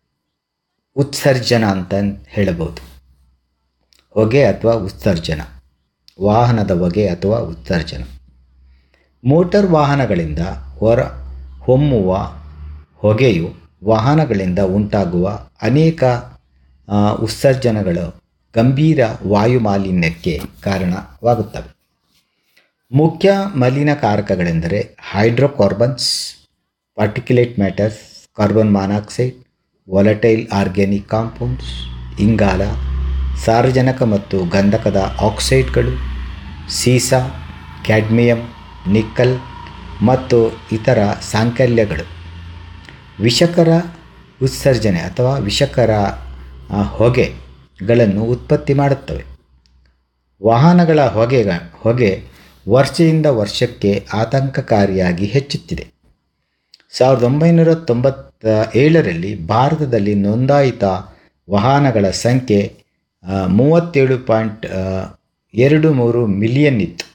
ಉತ್ಸರ್ಜನ ಅಂತ ಹೇಳಬಹುದು ಹೊಗೆ ಅಥವಾ ಉತ್ಸರ್ಜನ ವಾಹನದ ಹೊಗೆ ಅಥವಾ ಉತ್ಸರ್ಜನ ಮೋಟಾರ್ ವಾಹನಗಳಿಂದ ಹೊರ ಹೊಮ್ಮುವ ಹೊಗೆಯು ವಾಹನಗಳಿಂದ ಉಂಟಾಗುವ ಅನೇಕ ಆ, ಉತ್ಸರ್ಜನಗಳು ಗಂಭೀರ ವಾಯು ಮಾಲಿನ್ಯಕ್ಕೆ ಕಾರಣವಾಗುತ್ತವೆ ಮುಖ್ಯ ಮಲಿನಕಾರಕಗಳೆಂದರೆ hydrocarbons particulate matters carbon monoxide volatile organic compounds ಇಂಗಾಲ ಸಾರಜನಕ ಮತ್ತು ಗಂಧಕದ ಆಕ್ಸೈಡ್ಗಳು ಸೀಸ ಕ್ಯಾಡ್ಮಿಯಂ ನಿಕ್ಕಲ್ ಮತ್ತು ಇತರ ಸಾಂಕಲ್ಯಗಳು ವಿಷಕರ ಉತ್ಸರ್ಜನೆ ಅಥವಾ ವಿಷಕರ ಆ, ಹೊಗೆಗಳನ್ನು ಉತ್ಪತ್ತಿ ಮಾಡುತ್ತವೆ ವಾಹನಗಳ ಹೊಗೆ ಹೊಗೆ ವರ್ಷದಿಂದ ವರ್ಷಕ್ಕೆ ಆತಂಕಕಾರಿಯಾಗಿ ಹೆಚ್ಚುತ್ತಿದೆ ಸಾವಿರದ ಒಂಬೈನೂರ ತೊಂಬತ್ತ ಏಳರಲ್ಲಿ ಭಾರತದಲ್ಲಿ ನೋಂದಾಯಿತ ವಾಹನಗಳ ಸಂಖ್ಯೆ ಆ, ಮೂವತ್ತೇಳು ಪಾಯಿಂಟ್ ಆ, ಎರಡು ಮೂರು ಮಿಲಿಯನ್ ಇತ್ತು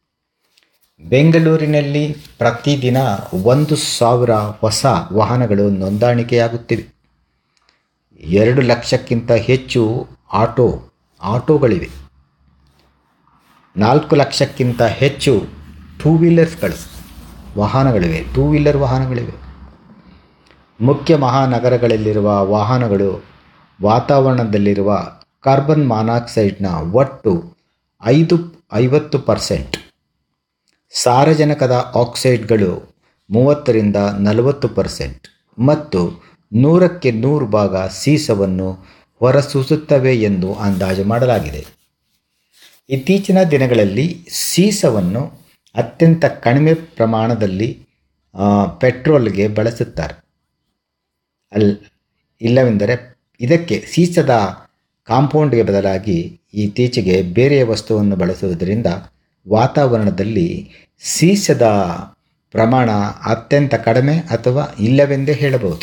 ಬೆಂಗಳೂರಿನಲ್ಲಿ ಪ್ರತಿದಿನ ಒಂದು ಸಾವಿರ ಹೊಸ ವಾಹನಗಳು ನೋಂದಾಣಿಕೆಯಾಗುತ್ತಿವೆ ಎರಡು ಲಕ್ಷಕ್ಕಿಂತ ಹೆಚ್ಚು ಆಟೋ ಆಟೋಗಳಿವೆ ನಾಲ್ಕು ಲಕ್ಷಕ್ಕಿಂತ ಹೆಚ್ಚು ಟೂ ವೀಲರ್ಸ್ಗಳು ವಾಹನಗಳಿವೆ ಟೂ ವೀಲರ್ ವಾಹನಗಳಿವೆ ಮುಖ್ಯ ಮಹಾನಗರಗಳಲ್ಲಿರುವ ವಾಹನಗಳು ವಾತಾವರಣದಲ್ಲಿರುವ ಕಾರ್ಬನ್ ಮಾನಾಕ್ಸೈಡ್ನ ಒಟ್ಟು ಐದು ಐವತ್ತು ಪರ್ಸೆಂಟ್ ಸಾರಜನಕದ ಆಕ್ಸೈಡ್ಗಳು ಮೂವತ್ತರಿಂದ ನಲವತ್ತು ಪರ್ಸೆಂಟ್ ಮತ್ತು ನೂರಕ್ಕೆ ನೂರು ಭಾಗ ಸೀಸವನ್ನು ಹೊರಸೂಸುತ್ತವೆ ಎಂದು ಅಂದಾಜು ಮಾಡಲಾಗಿದೆ ಇತ್ತೀಚಿನ ದಿನಗಳಲ್ಲಿ ಸೀಸವನ್ನು ಅತ್ಯಂತ ಕಡಿಮೆ ಪ್ರಮಾಣದಲ್ಲಿ ಆ, ಪೆಟ್ರೋಲ್ಗೆ ಬಳಸುತ್ತಾರೆ ಅಲ್ ಇಲ್ಲವೆಂದರೆ ಇದಕ್ಕೆ ಸೀಸದ ಕಾಂಪೌಂಡ್ಗೆ ಬದಲಾಗಿ ಇತ್ತೀಚೆಗೆ ಬೇರೆಯ ವಸ್ತುವನ್ನು ಬಳಸುವುದರಿಂದ ವಾತಾವರಣದಲ್ಲಿ ಸೀಸದ ಪ್ರಮಾಣ ಅತ್ಯಂತ ಕಡಿಮೆ ಅಥವಾ ಇಲ್ಲವೆಂದೇ ಹೇಳಬಹುದು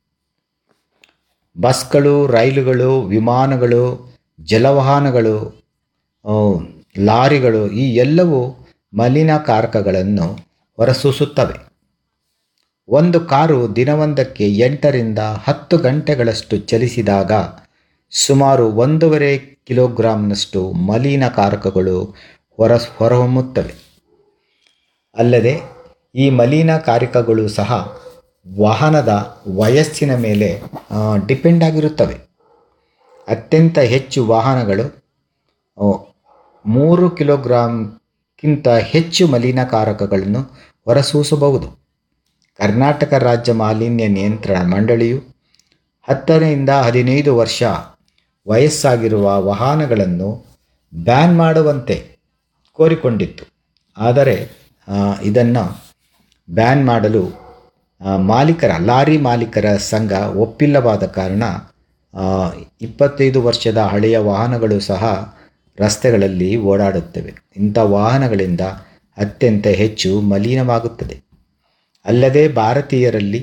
ಬಸ್ಗಳು ರೈಲುಗಳು ವಿಮಾನಗಳು ಜಲವಾಹನಗಳು ಆ, ಲಾರಿಗಳು ಈ ಎಲ್ಲವೂ ಮಲಿನಕಾರಕಗಳನ್ನು ಹೊರಸೂಸುತ್ತವೆ ಒಂದು ಕಾರು ದಿನವೊಂದಕ್ಕೆ ಎಂಟರಿಂದ ಹತ್ತು ಗಂಟೆಗಳಷ್ಟು ಚಲಿಸಿದಾಗ ಸುಮಾರು ಒಂದೂವರೆ ಕಿಲೋಗ್ರಾಂನಷ್ಟು ಮಲಿನಕಾರಕಗಳು ಹೊರ ಹೊರಹೊಮ್ಮುತ್ತವೆ ಅಲ್ಲದೆ ಈ ಮಲಿನಕಾರಕಗಳು ಸಹ ವಾಹನದ ವಯಸ್ಸಿನ ಮೇಲೆ ಡಿಪೆಂಡ್ ಆಗಿರುತ್ತವೆ ಅತ್ಯಂತ ಹೆಚ್ಚು ವಾಹನಗಳು ಆ, ಮೂರು ಕಿಲೋಗ್ರಾಂಕ್ಕಿಂತ ಹೆಚ್ಚು ಮಲಿನಕಾರಕಗಳನ್ನು ಹೊರಸೂಸಬಹುದು ಕರ್ನಾಟಕ ರಾಜ್ಯ ಮಾಲಿನ್ಯ ನಿಯಂತ್ರಣ ಮಂಡಳಿಯು ಹತ್ತರಿಂದ ಹದಿನೈದು ವರ್ಷ ವಯಸ್ಸಾಗಿರುವ ವಾಹನಗಳನ್ನು ಬ್ಯಾನ್ ಮಾಡುವಂತೆ ಕೋರಿಕೊಂಡಿತ್ತು ಆದರೆ ಇದನ್ನು ಬ್ಯಾನ್ ಮಾಡಲು ಆ, ಮಾಲೀಕರ ಲಾರಿ ಮಾಲೀಕರ ಸಂಘ ಒಪ್ಪಿಲ್ಲವಾದ ಕಾರಣ ಆ, ಇಪ್ಪತ್ತೈದು ವರ್ಷದ ಹಳೆಯ ವಾಹನಗಳು ಸಹ ರಸ್ತೆಗಳಲ್ಲಿ ಓಡಾಡುತ್ತವೆ ಇಂಥ ವಾಹನಗಳಿಂದ ಅತ್ಯಂತ ಹೆಚ್ಚು ಮಲಿನವಾಗುತ್ತದೆ ಅಲ್ಲದೆ ಭಾರತೀಯರಲ್ಲಿ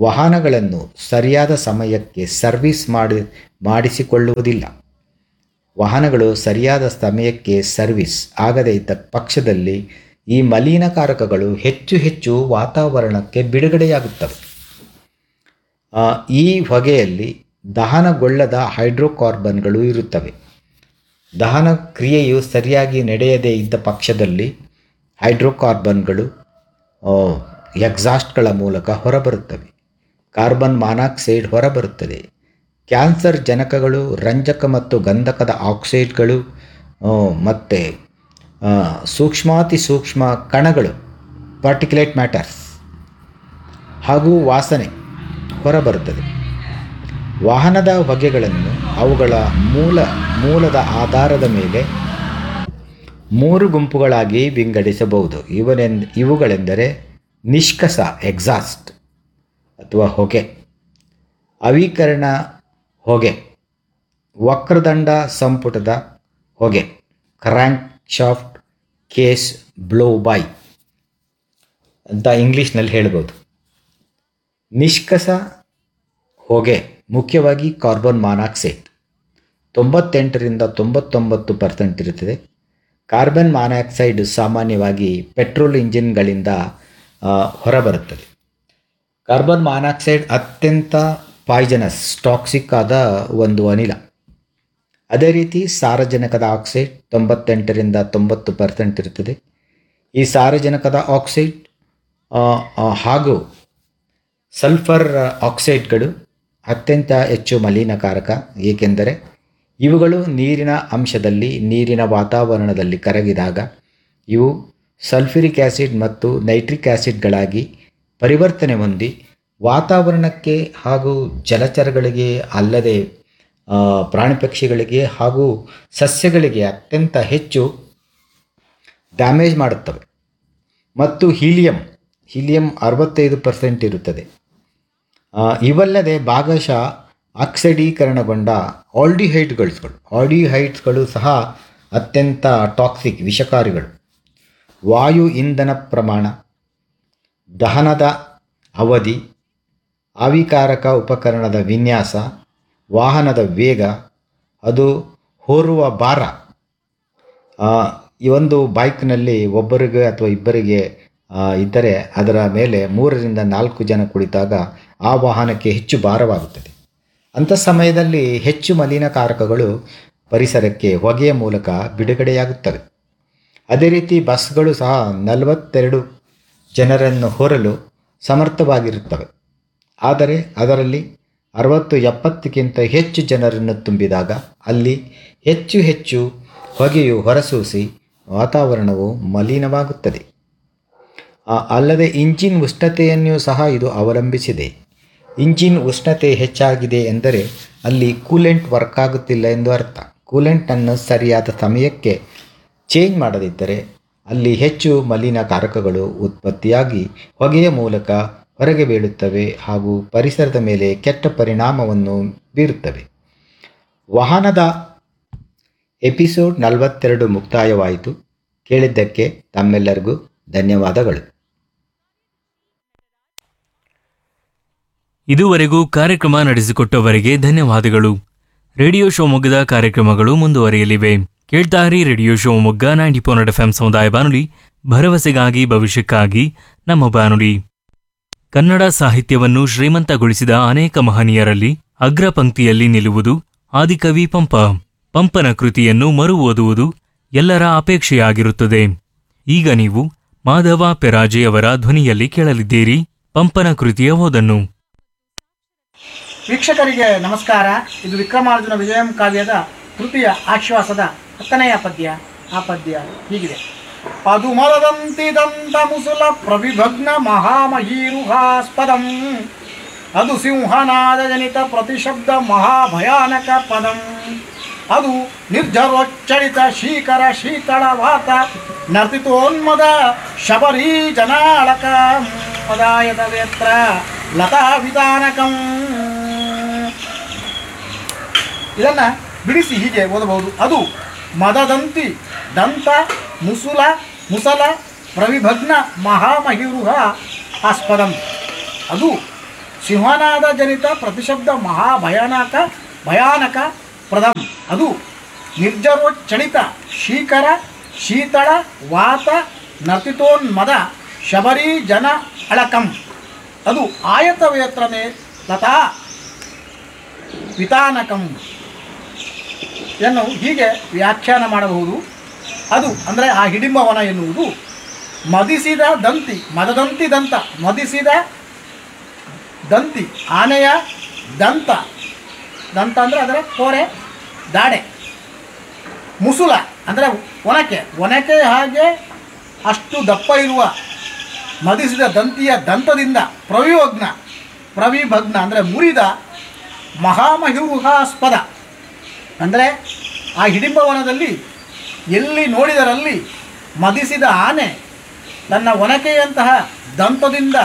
ವಾಹನಗಳನ್ನು ಸರಿಯಾದ ಸಮಯಕ್ಕೆ ಸರ್ವಿಸ್ ಮಾಡಿ ಮಾಡಿಸಿಕೊಳ್ಳುವುದಿಲ್ಲ ವಾಹನಗಳು ಸರಿಯಾದ ಸಮಯಕ್ಕೆ ಸರ್ವಿಸ್ ಆಗದೇ ಇದ್ದ ಪಕ್ಷದಲ್ಲಿ ಈ ಮಲಿನಕಾರಕಗಳು ಹೆಚ್ಚು ಹೆಚ್ಚು ವಾತಾವರಣಕ್ಕೆ ಬಿಡುಗಡೆಯಾಗುತ್ತವೆ ಆ, ಈ ಹೊಗೆಯಲ್ಲಿ ದಹನಗೊಳ್ಳದ ಹೈಡ್ರೋಕಾರ್ಬನ್ಗಳು ಇರುತ್ತವೆ ದಹನ ಕ್ರಿಯೆಯು ಸರಿಯಾಗಿ ನಡೆಯದೇ ಇದ್ದ ಪಕ್ಷದಲ್ಲಿ ಹೈಡ್ರೋಕಾರ್ಬನ್ಗಳು ಆ, ಎಕ್ಸಾಸ್ಟ್ಗಳ ಮೂಲಕ ಹೊರಬರುತ್ತವೆ ಕಾರ್ಬನ್ ಮಾನಾಕ್ಸೈಡ್ ಹೊರಬರುತ್ತದೆ ಕ್ಯಾನ್ಸರ್ ಜನಕಗಳು ರಂಜಕ ಮತ್ತು ಗಂಧಕದ ಆಕ್ಸೈಡ್ಗಳು ಮತ್ತು ಸೂಕ್ಷ್ಮಾತಿ ಸೂಕ್ಷ್ಮ ಕಣಗಳು ಪಾರ್ಟಿಕ್ಯುಲೇಟ್ ಮ್ಯಾಟರ್ಸ್ ಹಾಗೂ ವಾಸನೆ ಹೊರಬರುತ್ತದೆ ವಾಹನದ ಹೊಗೆಗಳನ್ನು ಅವುಗಳ ಮೂಲ ಮೂಲದ ಆಧಾರದ ಮೇಲೆ ಮೂರು ಗುಂಪುಗಳಾಗಿ ವಿಂಗಡಿಸಬಹುದು ಇವನೆಂದ್ ಇವುಗಳೆಂದರೆ ನಿಷ್ಕಸ ಎಕ್ಸಾಸ್ಟ್ ಅಥವಾ ಹೊಗೆ ಅವೀಕರಣ ಹೊಗೆ ವಕ್ರದಂಡ ಸಂಪುಟದ ಹೊಗೆ crankshaft case blow by ಅಂತ ಇಂಗ್ಲೀಷ್ನಲ್ಲಿ ಹೇಳ್ಬೋದು ನಿಷ್ಕಸ ಹೊಗೆ ಮುಖ್ಯವಾಗಿ ಕಾರ್ಬನ್ ಮಾನಾಕ್ಸೈಡ್ ತೊಂಬತ್ತೆಂಟರಿಂದ ತೊಂಬತ್ತೊಂಬತ್ತು ಪರ್ಸೆಂಟ್ ಇರುತ್ತದೆ ಕಾರ್ಬನ್ ಮಾನಾಕ್ಸೈಡ್ ಸಾಮಾನ್ಯವಾಗಿ ಪೆಟ್ರೋಲ್ ಇಂಜಿನ್ಗಳಿಂದ ಆ, ಹೊರಬರುತ್ತದೆ ಕಾರ್ಬನ್ ಮಾನಾಕ್ಸೈಡ್ ಅತ್ಯಂತ ಪಾಯ್ಜನಸ್ ಟಾಕ್ಸಿಕ್ ಆದ ಒಂದು ಅನಿಲ ಅದೇ ರೀತಿ ಸಾರಜನಕದ ಆಕ್ಸೈಡ್ ತೊಂಬತ್ತೆಂಟರಿಂದ ತೊಂಬತ್ತು ಪರ್ಸೆಂಟ್ ಇರುತ್ತದೆ ಈ ಸಾರಜನಕದ ಆಕ್ಸೈಡ್ ಆ, ಆ, ಹಾಗೂ ಸಲ್ಫರ್ ಆಕ್ಸೈಡ್ಗಳು ಅತ್ಯಂತ ಹೆಚ್ಚು ಮಲಿನಕಾರಕ ಏಕೆಂದರೆ ಇವುಗಳು ನೀರಿನ ಅಂಶದಲ್ಲಿ ನೀರಿನ ವಾತಾವರಣದಲ್ಲಿ ಕರಗಿದಾಗ ಇವು ಸಲ್ಫ್ಯೂರಿಕ್ ಆ್ಯಸಿಡ್ ಮತ್ತು ನೈಟ್ರಿಕ್ ಆ್ಯಸಿಡ್ಗಳಾಗಿ ಪರಿವರ್ತನೆ ಹೊಂದಿ ವಾತಾವರಣಕ್ಕೆ ಹಾಗೂ ಜಲಚರಗಳಿಗೆ ಅಲ್ಲದೆ ಆ, ಪ್ರಾಣಿ ಪಕ್ಷಿಗಳಿಗೆ ಹಾಗೂ ಸಸ್ಯಗಳಿಗೆ ಅತ್ಯಂತ ಹೆಚ್ಚು ಡ್ಯಾಮೇಜ್ ಮಾಡುತ್ತವೆ ಮತ್ತು ಹೀಲಿಯಂ ಹೀಲಿಯಂ ಅರವತ್ತೈದು ಪರ್ಸೆಂಟ್ ಇರುತ್ತದೆ ಆ, ಇವಲ್ಲದೆ ಭಾಗಶಃ ಆಕ್ಸೈಡೀಕರಣಗೊಂಡ ಆಲ್ಡಿಹೈಡ್ಗಳ್ಸ್ಗಳು ಆಲ್ಡಿಹೈಡ್ಸ್ಗಳು ಸಹ ಅತ್ಯಂತ ಟಾಕ್ಸಿಕ್ ವಿಷಕಾರಿಗಳು ವಾಯು ಇಂಧನ ಪ್ರಮಾಣ ದಹನದ ಅವಧಿ ಆವಿಕಾರಕ ಉಪಕರಣದ ವಿನ್ಯಾಸ ವಾಹನದ ವೇಗ ಅದು ಹೊರುವ ಭಾರ ಆ, ಈ ಒಂದು ಬೈಕ್ನಲ್ಲಿ ಒಬ್ಬರಿಗೆ ಅಥವಾ ಇಬ್ಬರಿಗೆ ಆ, ಇದ್ದರೆ ಅದರ ಮೇಲೆ ಮೂರರಿಂದ ನಾಲ್ಕು ಜನ ಕುಳಿತಾಗ ಆ ವಾಹನಕ್ಕೆ ಹೆಚ್ಚು ಭಾರವಾಗುತ್ತದೆ ಅಂಥ ಸಮಯದಲ್ಲಿ ಹೆಚ್ಚು ಮಲಿನಕಾರಕಗಳು ಪರಿಸರಕ್ಕೆ ಹೊಗೆಯ ಮೂಲಕ ಬಿಡುಗಡೆಯಾಗುತ್ತವೆ ಅದೇ ರೀತಿ ಬಸ್ಗಳು ಸಹ ನಲವತ್ತೆರಡು ಜನರನ್ನು ಹೊರಲು ಸಮರ್ಥವಾಗಿರುತ್ತವೆ ಆದರೆ ಅದರಲ್ಲಿ ಅರವತ್ತು ಎಪ್ಪತ್ತಕ್ಕಿಂತ ಹೆಚ್ಚು ಜನರನ್ನು ತುಂಬಿದಾಗ ಅಲ್ಲಿ ಹೆಚ್ಚು ಹೆಚ್ಚು ಹೊಗೆಯು ಹೊರಸೂಸಿ ವಾತಾವರಣವು ಮಲಿನವಾಗುತ್ತದೆ ಆ, ಅಲ್ಲದೆ ಇಂಜಿನ್ ಉಷ್ಣತೆಯನ್ನು ಸಹ ಇದು ಅವಲಂಬಿಸಿದೆ ಇಂಜಿನ್ ಉಷ್ಣತೆ ಹೆಚ್ಚಾಗಿದೆ ಎಂದರೆ ಅಲ್ಲಿ ಕೂಲೆಂಟ್ ವರ್ಕ್ ಆಗುತ್ತಿಲ್ಲ ಎಂದು ಅರ್ಥ ಕೂಲೆಂಟನ್ನು ಸರಿಯಾದ ಸಮಯಕ್ಕೆ ಚೇಂಜ್ ಮಾಡದಿದ್ದರೆ ಅಲ್ಲಿ ಹೆಚ್ಚು ಮಲಿನಕಾರಕಗಳು ಉತ್ಪತ್ತಿಯಾಗಿ ಹೊಗೆಯ ಮೂಲಕ ಹೊರಗೆ ಬೀಳುತ್ತವೆ ಹಾಗೂ ಪರಿಸರದ ಮೇಲೆ ಕೆಟ್ಟ ಪರಿಣಾಮವನ್ನು ಬೀರುತ್ತವೆ ವಾಹನದ ಎಪಿಸೋಡ್ ನಲವತ್ತೆರಡು ಮುಕ್ತಾಯವಾಯಿತು ಕೇಳಿದ್ದಕ್ಕೆ ತಮ್ಮೆಲ್ಲರಿಗೂ ಧನ್ಯವಾದಗಳು ಇದುವರೆಗೂ ಕಾರ್ಯಕ್ರಮ ನಡೆಸಿಕೊಟ್ಟವರಿಗೆ ಧನ್ಯವಾದಗಳು ರೇಡಿಯೋ ಶಿವಮೊಗ್ಗದ ಕಾರ್ಯಕ್ರಮಗಳು ಮುಂದುವರಿಯಲಿವೆ ಕೇಳ್ತಾರಿ radio Shivamogga ninety point eight F ಸಮುದಾಯ ಬಾನುಲಿ ಭರವಸೆಗಾಗಿ ಭವಿಷ್ಯಕ್ಕಾಗಿ ನಮ್ಮ ಬಾನುಲಿ ಕನ್ನಡ ಸಾಹಿತ್ಯವನ್ನು ಶ್ರೀಮಂತಗೊಳಿಸಿದ ಅನೇಕ ಮಹನೀಯರಲ್ಲಿ ಅಗ್ರ ಪಂಕ್ತಿಯಲ್ಲಿ ನಿಲ್ಲುವುದು ಆದಿಕವಿ ಪಂಪ ಪಂಪನ ಕೃತಿಯನ್ನು ಮರು ಓದುವುದು ಎಲ್ಲರ ಅಪೇಕ್ಷೆಯಾಗಿರುತ್ತದೆ ಈಗ ನೀವು ಮಾಧವ ಪೆರಾಜೆ ಅವರ ಧ್ವನಿಯಲ್ಲಿ ಕೇಳಲಿದ್ದೀರಿ ಪಂಪನ ಕೃತಿಯ ಓದನ್ನು ವೀಕ್ಷಕರಿಗೆ ನಮಸ್ಕಾರ ಇದು ವಿಕ್ರಮಾರ್ಜುನ ವಿಜಯಂ ಕಾವ್ಯದ ತೃತೀಯ ಆಶ್ವಾಸದ ಹತ್ತನೆಯ ಪದ್ಯ ಆ ಪದ್ಯ ಹೀಗಿದೆ ಅದು ಮಲದಂತಿ ದಂತ ಮುಸುಲ ಪ್ರವಿಭಗ್ನ ಮಹಾಮಹೀರುಹಾಸ್ಪದಂ ಅದು ಸಿಂಹನಾದ ಜನಿತ ಪ್ರತಿಶಬ್ದ ಮಹಾಭಯಾನಕ ಪದಂ ಅದು ನಿರ್ಜರೋಚ್ಚರಿತ ಶೀಕರ ಶೀತಳವಾತ ನರ್ತಿತೋನ್ಮದ ಶಬರೀ ಜನಾಳಕ ಮದಾಯದ ವೇತ್ರ ಲತಾ ವಿಧಾನಕಂ ಇದನ್ನ ಬಿಡಿಸಿ ಹೀಗೆ ಓದಬಹುದು ಅದು ಮದದಂತಿ ದಂತ ಮುಸುಲ ಮುಸಲ ಪ್ರವಿಭಗ್ನ ಮಹಾಮಹಿರುಹ ಆಸ್ಪದಂ ಅದು ಸಿಂಹನಾದ ಜನಿತ ಪ್ರತಿಶಬ್ದ ಮಹಾಭಯಾನಕ ಭಯಾನಕ ಪ್ರದಂ ಅದು ನಿರ್ಜರೋಚ್ಚಣಿತ ಶೀಕರ ಶೀತಳ ವಾತ ನರ್ತಿತೋನ್ಮದ ಶಬರಿ ಜನ ಅಳಕಂ ಅದು ಆಯತವೇತ್ರನೇ ಲತಾ ವಿತಾನಕಂ ಎನ್ನು ಹೀಗೆ ವ್ಯಾಖ್ಯಾನ ಮಾಡಬಹುದು ಅದು ಅಂದರೆ ಆ ಹಿಡಿಂಬವನ ಎನ್ನುವುದು ಮದಿಸಿದ ದಂತಿ ಮದದಂತಿ ದಂತ ಮದಿಸಿದ ದಂತಿ ಆನೆಯ ದಂತ ದಂತ ಅಂದರೆ ಅದರ ಕೋರೆ ದಾಡೆ ಮುಸುಲ ಅಂದರೆ ಒನಕೆ ಒನಕೆ ಹಾಗೆ ಅಷ್ಟು ದಪ್ಪ ಇರುವ ಮದಿಸಿದ ದಂತಿಯ ದಂತದಿಂದ ಪ್ರವಿಭಗ್ನ ಪ್ರವಿಭಗ್ನ ಅಂದರೆ ಮುರಿದ ಮಹಾಮಹಿರುಹಾಸ್ಪದ ಅಂದರೆ ಆ ಹಿಡಿಂಬವನದಲ್ಲಿ ಎಲ್ಲಿ ನೋಡಿದರಲ್ಲಿ ಮದಿಸಿದ ಆನೆ ತನ್ನ ಒನಕೆಯಂತಹ ದಂತದಿಂದ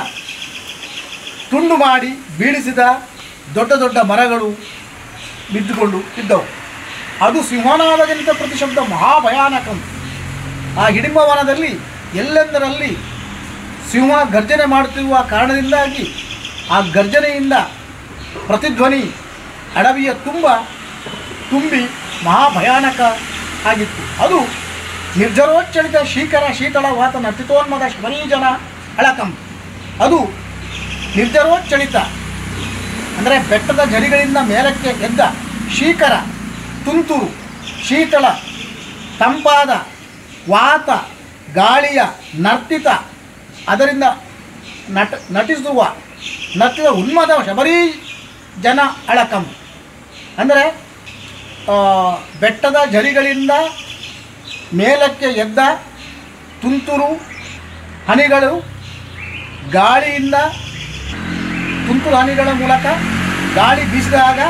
ತುಂಡು ಮಾಡಿ ಬೀಳಿಸಿದ ದೊಡ್ಡ ದೊಡ್ಡ ಮರಗಳು ಬಿದ್ದುಕೊಂಡು ಇದ್ದವು ಅದು ಸಿಂಹನಾದಜನಿತ ಪ್ರತಿಶಬ್ದ ಮಹಾಭಯಾನಕಂ ಆ ಹಿಡಿಂಬವನದಲ್ಲಿ ಎಲ್ಲೆಂದರಲ್ಲಿ ಸಿಂಹ ಗರ್ಜನೆ ಮಾಡುತ್ತಿರುವ ಕಾರಣದಿಂದಾಗಿ ಆ ಗರ್ಜನೆಯಿಂದ ಪ್ರತಿಧ್ವನಿ ಅಡವಿಯ ತುಂಬ ತುಂಬಿ ಮಹಾಭಯಾನಕ ಆಗಿತ್ತು ಅದು ನಿರ್ಜರೋಚ್ಚಳಿತ ಶೀಕರ ಶೀತಳ ವಾತ ನರ್ತಿತೋನ್ಮದ ಶಬರೀಜನ ಅಳಕಂ ಅದು ನಿರ್ಜರೋಚ್ಚಳಿತ ಅಂದರೆ ಬೆಟ್ಟದ ಝರಿಗಳಿಂದ ಮೇಲಕ್ಕೆ ಎದ್ದ ಶೀಕರ ತುಂತುರು ಶೀತಳ ತಂಪಾದ ವಾತ ಗಾಳಿಯ ನರ್ತಿತ ಅದರಿಂದ ನಟ ನಟಿಸುವ ನಟಿದ ಉನ್ಮದ ಶಬರೀ ಜನ ಅಳಕಂ ಅಂದರೆ ಆ, ಬೆಟ್ಟದ ಝರಿಗಳಿಂದ ಮೇಲಕ್ಕೆ ಎದ್ದ ತುಂತುರು ಹನಿಗಳು ಗಾಳಿಯಿಂದ ತುಂತುರು ಹನಿಗಳ ಮೂಲಕ ಗಾಳಿ ಬೀಸಿದಾಗ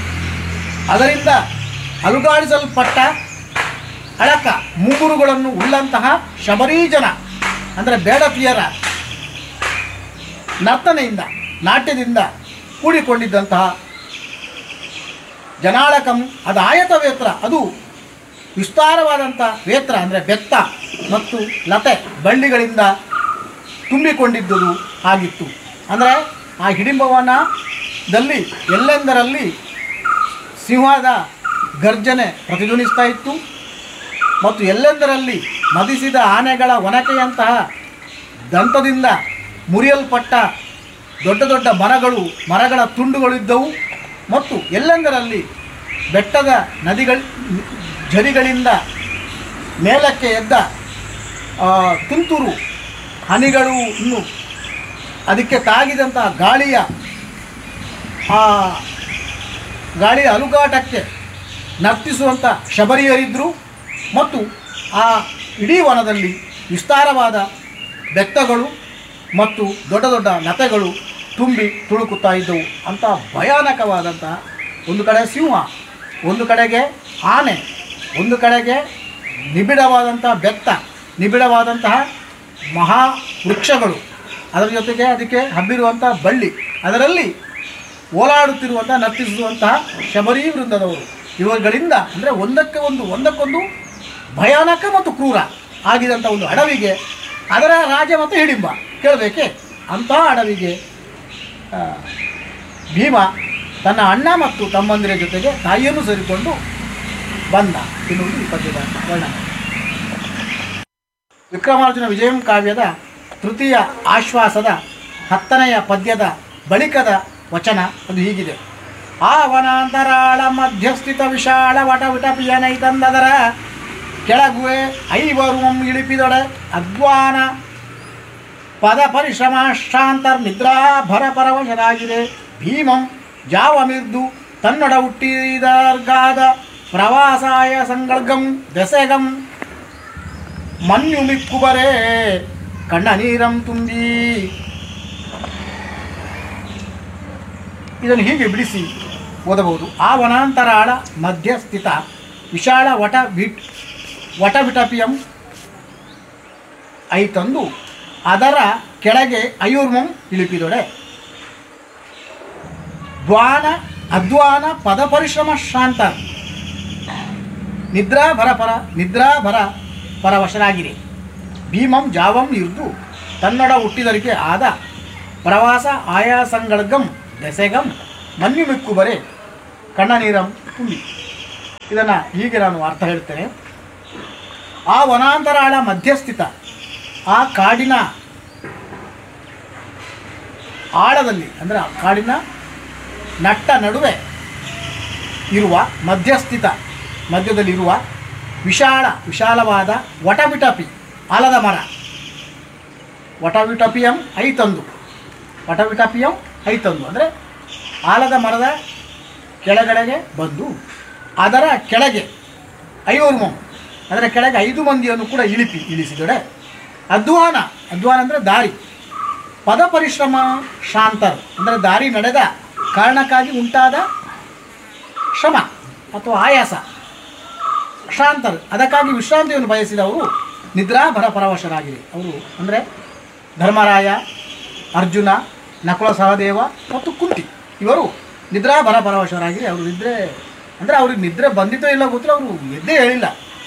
ಅದರಿಂದ ಅಲುಗಾಡಿಸಲ್ಪಟ್ಟ ಅಳಕ ಮುಂಗುರುಗಳನ್ನು ಉಳ್ಳಂತಹ ಶಬರೀಜನ ಅಂದರೆ ಬೇಡತಿಯರ ನರ್ತನೆಯಿಂದ ನಾಟ್ಯದಿಂದ ಕೂಡಿಕೊಂಡಿದ್ದಂತಹ ಜನಾಳಕಂ ಅದು ಆಯತ ವೇತ್ರ ಅದು ವಿಸ್ತಾರವಾದಂಥ ವೇತ್ರ ಅಂದರೆ ಬೆತ್ತ ಮತ್ತು ಲತೆ ಬಳ್ಳಿಗಳಿಂದ ತುಂಬಿಕೊಂಡಿದ್ದುದು ಆಗಿತ್ತು ಅಂದರೆ ಆ ಹಿಡಿಂಬವನದಲ್ಲಿ ಎಲ್ಲೆಂದರಲ್ಲಿ ಸಿಂಹದ ಗರ್ಜನೆ ಪ್ರತಿಧ್ವನಿಸ್ತಾ ಇತ್ತು ಮತ್ತು ಎಲ್ಲೆಂದರಲ್ಲಿ ಮದಿಸಿದ ಆನೆಗಳ ಒನಕೆಯಂತಹ ದಂತದಿಂದ ಮುರಿಯಲ್ಪಟ್ಟ ದೊಡ್ಡ ದೊಡ್ಡ ಮರಗಳು ಮರಗಳ ತುಂಡುಗಳಿದ್ದವು ಮತ್ತು ಎಲ್ಲೆಂದರಲ್ಲಿ ಬೆಟ್ಟದ ನದಿಗಳ ಝರಿಗಳಿಂದ ಮೇಲಕ್ಕೆ ಎದ್ದ ಆ, ತುಂತುರು ಹನಿಗಳು ಇನ್ನು ಅದಕ್ಕೆ ತಾಗಿದಂತಹ ಗಾಳಿಯ ಆ ಗಾಳಿಯ ಅಲುಗಾಟಕ್ಕೆ ನರ್ತಿಸುವಂಥ ಶಬರಿಯರಿದ್ದರು ಮತ್ತು ಆ ಇಡೀ ವನದಲ್ಲಿ ವಿಸ್ತಾರವಾದ ಬೆತ್ತಗಳು ಮತ್ತು ದೊಡ್ಡ ದೊಡ್ಡ ಲತೆಗಳು ತುಂಬಿ ತುಳುಕುತ್ತಾ ಇದ್ದವು ಅಂತ ಭಯಾನಕವಾದಂತಹ ಒಂದು ಕಡೆ ಸಿಂಹ ಒಂದು ಕಡೆಗೆ ಆನೆ ಒಂದು ಕಡೆಗೆ ನಿಬಿಡವಾದಂಥ ಬೆತ್ತ ನಿಬಿಡವಾದಂತಹ ಮಹಾ ವೃಕ್ಷಗಳು ಅದರ ಜೊತೆಗೆ ಅದಕ್ಕೆ ಹಬ್ಬಿರುವಂಥ ಬಳ್ಳಿ ಅದರಲ್ಲಿ ಓಲಾಡುತ್ತಿರುವಂಥ ನರ್ತಿಸುವಂತಹ ಶಬರಿ ವೃಂದದವರು ಇವುಗಳಿಂದ ಅಂದರೆ ಒಂದಕ್ಕೆ ಒಂದು ಒಂದಕ್ಕೊಂದು ಭಯಾನಕ ಮತ್ತು ಕ್ರೂರ ಆಗಿದಂಥ ಒಂದು ಅಡವಿಗೆ ಅದರ ರಾಜ ಮತ್ತು ಹಿಡಿಂಬ ಕೇಳಬೇಕೆ ಅಂತಹ ಅಡವಿಗೆ ಆ, ಭೀಮ ತನ್ನ ಅಣ್ಣ ಮತ್ತು ತಮ್ಮಂದಿರ ಜೊತೆಗೆ ತಾಯಿಯನ್ನು ಸೇರಿಕೊಂಡು ಬಂದ ಎನ್ನುವುದು ಈ ಪದ್ಯದ ವರ್ಣನೆ ವಿಕ್ರಮಾರ್ಜುನ ವಿಜಯಂ ಕಾವ್ಯದ ತೃತೀಯ ಆಶ್ವಾಸದ ಹತ್ತನೆಯ ಪದ್ಯದ ಬಳಿಕದ ವಚನ ಅದು ಹೀಗಿದೆ ಆ ವನಾಂತರಾಳ ಮಧ್ಯಸ್ಥಿತ ವಿಶಾಲ ವಟ ವಿಟಪಿಯನೈತಂದದರ ಕೆಳಗುವೆ ಐವರುವಂ ಇಳಿಪಿದೊಡೆ ಅದ್ವಾನ ಪದ ಪರಿಶ್ರಮಾಷ್ಟಾಂತರ್ ನಿದ್ರಾಭರ ಪರವಶರಾಗಿದೆ ಭೀಮಂ ಜಾವಮಿರ್ದು ತನ್ನೊಡ ಹುಟ್ಟಿದರ್ಗಾದ ಪ್ರವಾಸಾಯ ಸಂಗಳ್ಗಂ ದೆಸೆಗಂ ಮನ್ಯು ಮಿಕ್ಕುಬರೇ ಕಣ್ಣ ನೀರಂ ತುಂಬಿ ಇದನ್ನು ಹೀಗೆ ಬಿಡಿಸಿ ಓದಬಹುದು ಆ ವನಾಂತರಾಳ ಮಧ್ಯಸ್ಥಿತ ವಿಶಾಲ ವಟ ಬಿಟ್ ವಟವಿಟಪಿಯಂ ಐತಂದು ಅದರ ಕೆಳಗೆ ಅಯೂರ್ಮಂ ಇಳಿಪಿದೊಡೆ ದ್ವಾನ ಅದ್ವಾನ ಪದ ಪರಿಶ್ರಮ ಶಾಂತ ನಿದ್ರಾಭರ ಪರ ನಿದ್ರಾಭರ ಪರವಶರಾಗಿರಿ ಭೀಮಂ ಜಾವಂ ಇರ್ದು ತನ್ನಡ ಹುಟ್ಟಿದರಿಗೆ ಆದ ಪ್ರವಾಸ ಆಯಾಸಂಗಳಗಂ ದೆಸೆಗಂ ಮನ್ಯು ಮಿಕ್ಕು ಬರೆ ಕಣ್ಣ ನೀರಂ ತುಂಬಿ ಇದನ್ನು ಹೀಗೆ ನಾನು ಅರ್ಥ ಹೇಳ್ತೇನೆ ಆ ವನಾಂತರಾಳ ಮಧ್ಯಸ್ಥಿತ ಆ ಕಾಡಿನ ಆಳದಲ್ಲಿ ಅಂದರೆ ಆ ಕಾಡಿನ ನಟ್ಟ ನಡುವೆ ಇರುವ ಮಧ್ಯಸ್ಥಿತ ಮಧ್ಯದಲ್ಲಿರುವ ವಿಶಾಲ ವಿಶಾಲವಾದ ವಟವಿಟಪಿ ಆಲದ ಮರ ವಟವಿಟಪಿಯಂ ಐತಂದು ವಟವಿಟಪಿಯಂ ಐತಂದು ಅಂದರೆ ಆಲದ ಮರದ ಕೆಳಗಡೆಗೆ ಬಂದು ಅದರ ಕೆಳಗೆ ಐವರ್ಮಂ ಅದರ ಕೆಳಗೆ ಐದು ಮಂದಿಯನ್ನು ಕೂಡ ಇಳಿಪಿ ಇಳಿಸಿದೊಡೆ ಅಧ್ವಾನ ಅಧ್ವಾನ ಅಂದರೆ ದಾರಿ ಪದ ಪರಿಶ್ರಮ ಶಾಂತರು ಅಂದರೆ ದಾರಿ ನಡೆದ ಕಾರಣಕ್ಕಾಗಿ ಉಂಟಾದ ಶ್ರಮ ಅಥವಾ ಆಯಾಸ ಶಾಂತರು ಅದಕ್ಕಾಗಿ ವಿಶ್ರಾಂತಿಯನ್ನು ಬಯಸಿದವರು ನಿದ್ರಾಭರ ಪರವಶರಾಗಿರಿ ಅವರು ಅಂದರೆ ಧರ್ಮರಾಯ ಅರ್ಜುನ ನಕುಲ ಸಹದೇವ ಮತ್ತು ಕುಂತಿ ಇವರು ನಿದ್ರಾಭರ ಪರವಶರಾಗಿ ಅವರು ನಿದ್ರೆ ಅಂದರೆ ಅವ್ರಿಗೆ ನಿದ್ರೆ ಬಂದಿತ್ತೋ ಇಲ್ಲ ಗೊತ್ತಿಲ್ಲ ಅವರು ಎದ್ದೇ ಹೇಳಿಲ್ಲ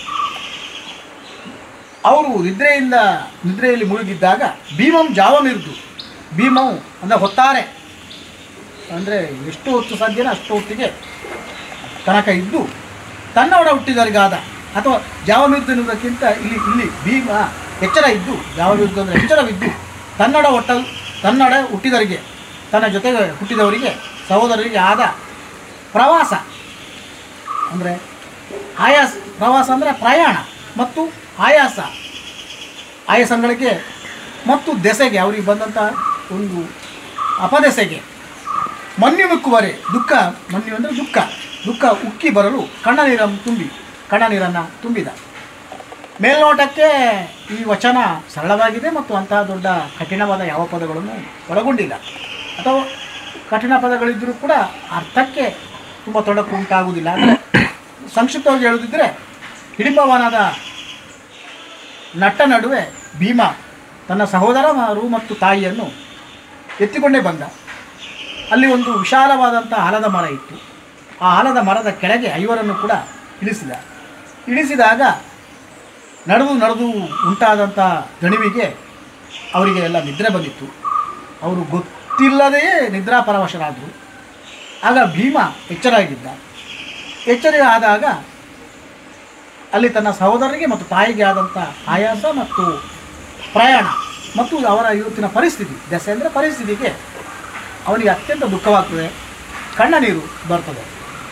ಅವರು ನಿದ್ರೆಯಿಂದ ನಿದ್ರೆಯಲ್ಲಿ ಮುಳುಗಿದ್ದಾಗ ಭೀಮಂ ಜಾವಮಿರ್ದು ಭೀಮವು ಅಂದರೆ ಹೊತ್ತಾರೆ ಅಂದರೆ ಎಷ್ಟು ಹೊತ್ತು ಸಾಧ್ಯನೋ ಅಷ್ಟು ಹೊತ್ತಿಗೆ ತನಕ ಇದ್ದು ತನ್ನ ಒಡ ಹುಟ್ಟಿದವರಿಗಾದ ಅಥವಾ ಜಾವಮಿರ್ದು ಎನ್ನುವುದಕ್ಕಿಂತ ಇಲ್ಲಿ ಇಲ್ಲಿ ಭೀಮ ಎಚ್ಚರ ಇದ್ದು ಜಾವಮಿರ್ದು ಅಂದರೆ ಎಚ್ಚರವಿದ್ದು ತನ್ನಡ ಒಟ್ಟ ತನ್ನಡ ಹುಟ್ಟಿದವರಿಗೆ ತನ್ನ ಜೊತೆಗೆ ಹುಟ್ಟಿದವರಿಗೆ ಸಹೋದರರಿಗೆ ಆದ ಪ್ರವಾಸ ಅಂದರೆ ಆಯಾಸ ಪ್ರವಾಸ ಅಂದರೆ ಪ್ರಯಾಣ ಮತ್ತು ಆಯಾಸ ಆಯಾಸಗಳಿಗೆ ಮತ್ತು ದೆಸೆಗೆ ಅವರಿಗೆ ಬಂದಂಥ ಒಂದು ಅಪದೆಸೆಗೆ ಮನ್ಯು ಮಿಕ್ಕುವರೆ ದುಃಖ ಮನ್ಯು ಅಂದರೆ ದುಃಖ ದುಃಖ ಉಕ್ಕಿ ಬರಲು ಕಣ್ಣ ನೀರನ್ನು ತುಂಬಿ ಕಣ್ಣ ನೀರನ್ನು ತುಂಬಿದ ಮೇಲ್ನೋಟಕ್ಕೆ ಈ ವಚನ ಸರಳವಾಗಿದೆ ಮತ್ತು ಅಂತಹ ದೊಡ್ಡ ಕಠಿಣವಾದ ಯಾವ ಪದಗಳನ್ನು ಒಳಗೊಂಡಿಲ್ಲ ಅಥವಾ ಕಠಿಣ ಪದಗಳಿದ್ದರೂ ಕೂಡ ಅರ್ಥಕ್ಕೆ ತುಂಬ ತೊಡಕು ಉಂಟಾಗುವುದಿಲ್ಲ ಅಂದರೆ ಸಂಕ್ಷಿಪ್ತವಾಗಿ ಹೇಳುತ್ತಿದ್ದರೆ ಹಿಡಿಂಬವನದ ನಟ್ಟ ನಡುವೆ ಭೀಮ ತನ್ನ ಸಹೋದರರು ಮತ್ತು ತಾಯಿಯನ್ನು ಎತ್ತಿಕೊಂಡೇ ಬಂದ ಅಲ್ಲಿ ಒಂದು ವಿಶಾಲವಾದಂಥ ಆಲದ ಮರ ಇತ್ತು ಆ ಆಲದ ಮರದ ಕೆಳಗೆ ಐವರನ್ನು ಕೂಡ ಇಳಿಸಿದ ಇಳಿಸಿದಾಗ ನಡೆದು ನಡೆದು ಉಂಟಾದಂಥ ದಣಿವಿಗೆ ಅವರಿಗೆ ಎಲ್ಲ ನಿದ್ರೆ ಬಂದಿತ್ತು ಅವರು ಗೊತ್ತಿಲ್ಲದೆಯೇ ನಿದ್ರಾಪರವಶರಾದರು ಆಗ ಭೀಮ ಎಚ್ಚರಾಗಿದ್ದ ಎಚ್ಚರ ಆದಾಗ ಅಲ್ಲಿ ತನ್ನ ಸಹೋದರರಿಗೆ ಮತ್ತು ತಾಯಿಗೆ ಆದಂಥ ಆಯಾಸ ಮತ್ತು ಪ್ರಯಾಣ ಮತ್ತು ಅವರ ಇವತ್ತಿನ ಪರಿಸ್ಥಿತಿ ದೆಸೆ ಅಂದರೆ ಪರಿಸ್ಥಿತಿಗೆ ಅವನಿಗೆ ಅತ್ಯಂತ ದುಃಖವಾಗ್ತದೆ ಕಣ್ಣ ನೀರು ಬರ್ತದೆ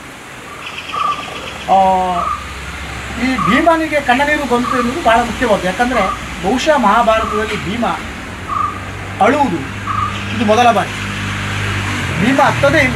ಆ, ಈ ಭೀಮನಿಗೆ ಕಣ್ಣ ನೀರು ಬಂತು ಎನ್ನುವುದು ಬಹಳ ಮುಖ್ಯವಾದ್ದು ಯಾಕಂದರೆ ಬಹುಶಃ ಮಹಾಭಾರತದಲ್ಲಿ ಭೀಮ ಅಳುವುದು ಇದು ಮೊದಲ ಬಾರಿ ಭೀಮ ಹತ್ತದೇ ಇಲ್ಲ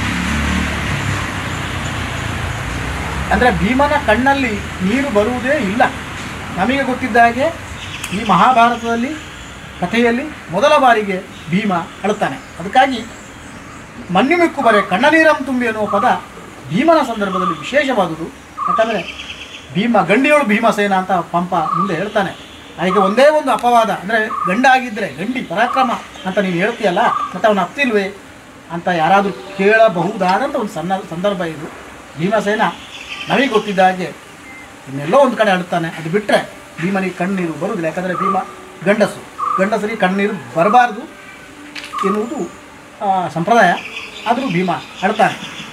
ಅಂದರೆ ಭೀಮನ ಕಣ್ಣಲ್ಲಿ ನೀರು ಬರುವುದೇ ಇಲ್ಲ ನಮಗೆ ಗೊತ್ತಿದ್ದ ಹಾಗೆ ಈ ಮಹಾಭಾರತದಲ್ಲಿ ಕಥೆಯಲ್ಲಿ ಮೊದಲ ಬಾರಿಗೆ ಭೀಮ ಅಳುತ್ತಾನೆ ಅದಕ್ಕಾಗಿ ಮನ್ಯು ಮಿಕ್ಕು ಬರೆ ಕಣ್ಣ ನೀರಂ ತುಂಬಿ ಎನ್ನುವ ಪದ ಭೀಮನ ಸಂದರ್ಭದಲ್ಲಿ ವಿಶೇಷವಾದುದು ಯಾಕಂದರೆ ಭೀಮ ಗಂಡಿಯೋಳು ಭೀಮಸೇನ ಅಂತ ಪಂಪ ಮುಂದೆ ಹೇಳ್ತಾನೆ ಅದಕ್ಕೆ ಒಂದೇ ಒಂದು ಅಪವಾದ ಅಂದರೆ ಗಂಡ ಆಗಿದ್ದರೆ ಗಂಡಿ ಪರಾಕ್ರಮ ಅಂತ ನೀನು ಹೇಳ್ತೀಯಲ್ಲ ಮತ್ತು ಅವನು ಹತ್ತಿಲ್ವೇ ಅಂತ ಯಾರಾದರೂ ಕೇಳಬಹುದಾದಂಥ ಒಂದು ಸಣ್ಣ ಸಂದರ್ಭ ಇದು ಭೀಮಸೇನ ನಮಗೆ ಗೊತ್ತಿದ್ದ ಹಾಗೆ ಇನ್ನೆಲ್ಲೋ ಒಂದು ಕಡೆ ಅಳ್ತಾನೆ ಅದು ಬಿಟ್ಟರೆ ಭೀಮನಿಗೆ ಕಣ್ಣೀರು ಬರುವುದಿಲ್ಲ ಯಾಕಂದರೆ ಭೀಮ ಗಂಡಸು ಗಂಡಸರಿಗೆ ಕಣ್ಣೀರು ಬರಬಾರ್ದು ಎನ್ನುವುದು ಆ, ಸಂಪ್ರದಾಯ ಆದರೂ ಭೀಮ ಅಳ್ತಾನೆ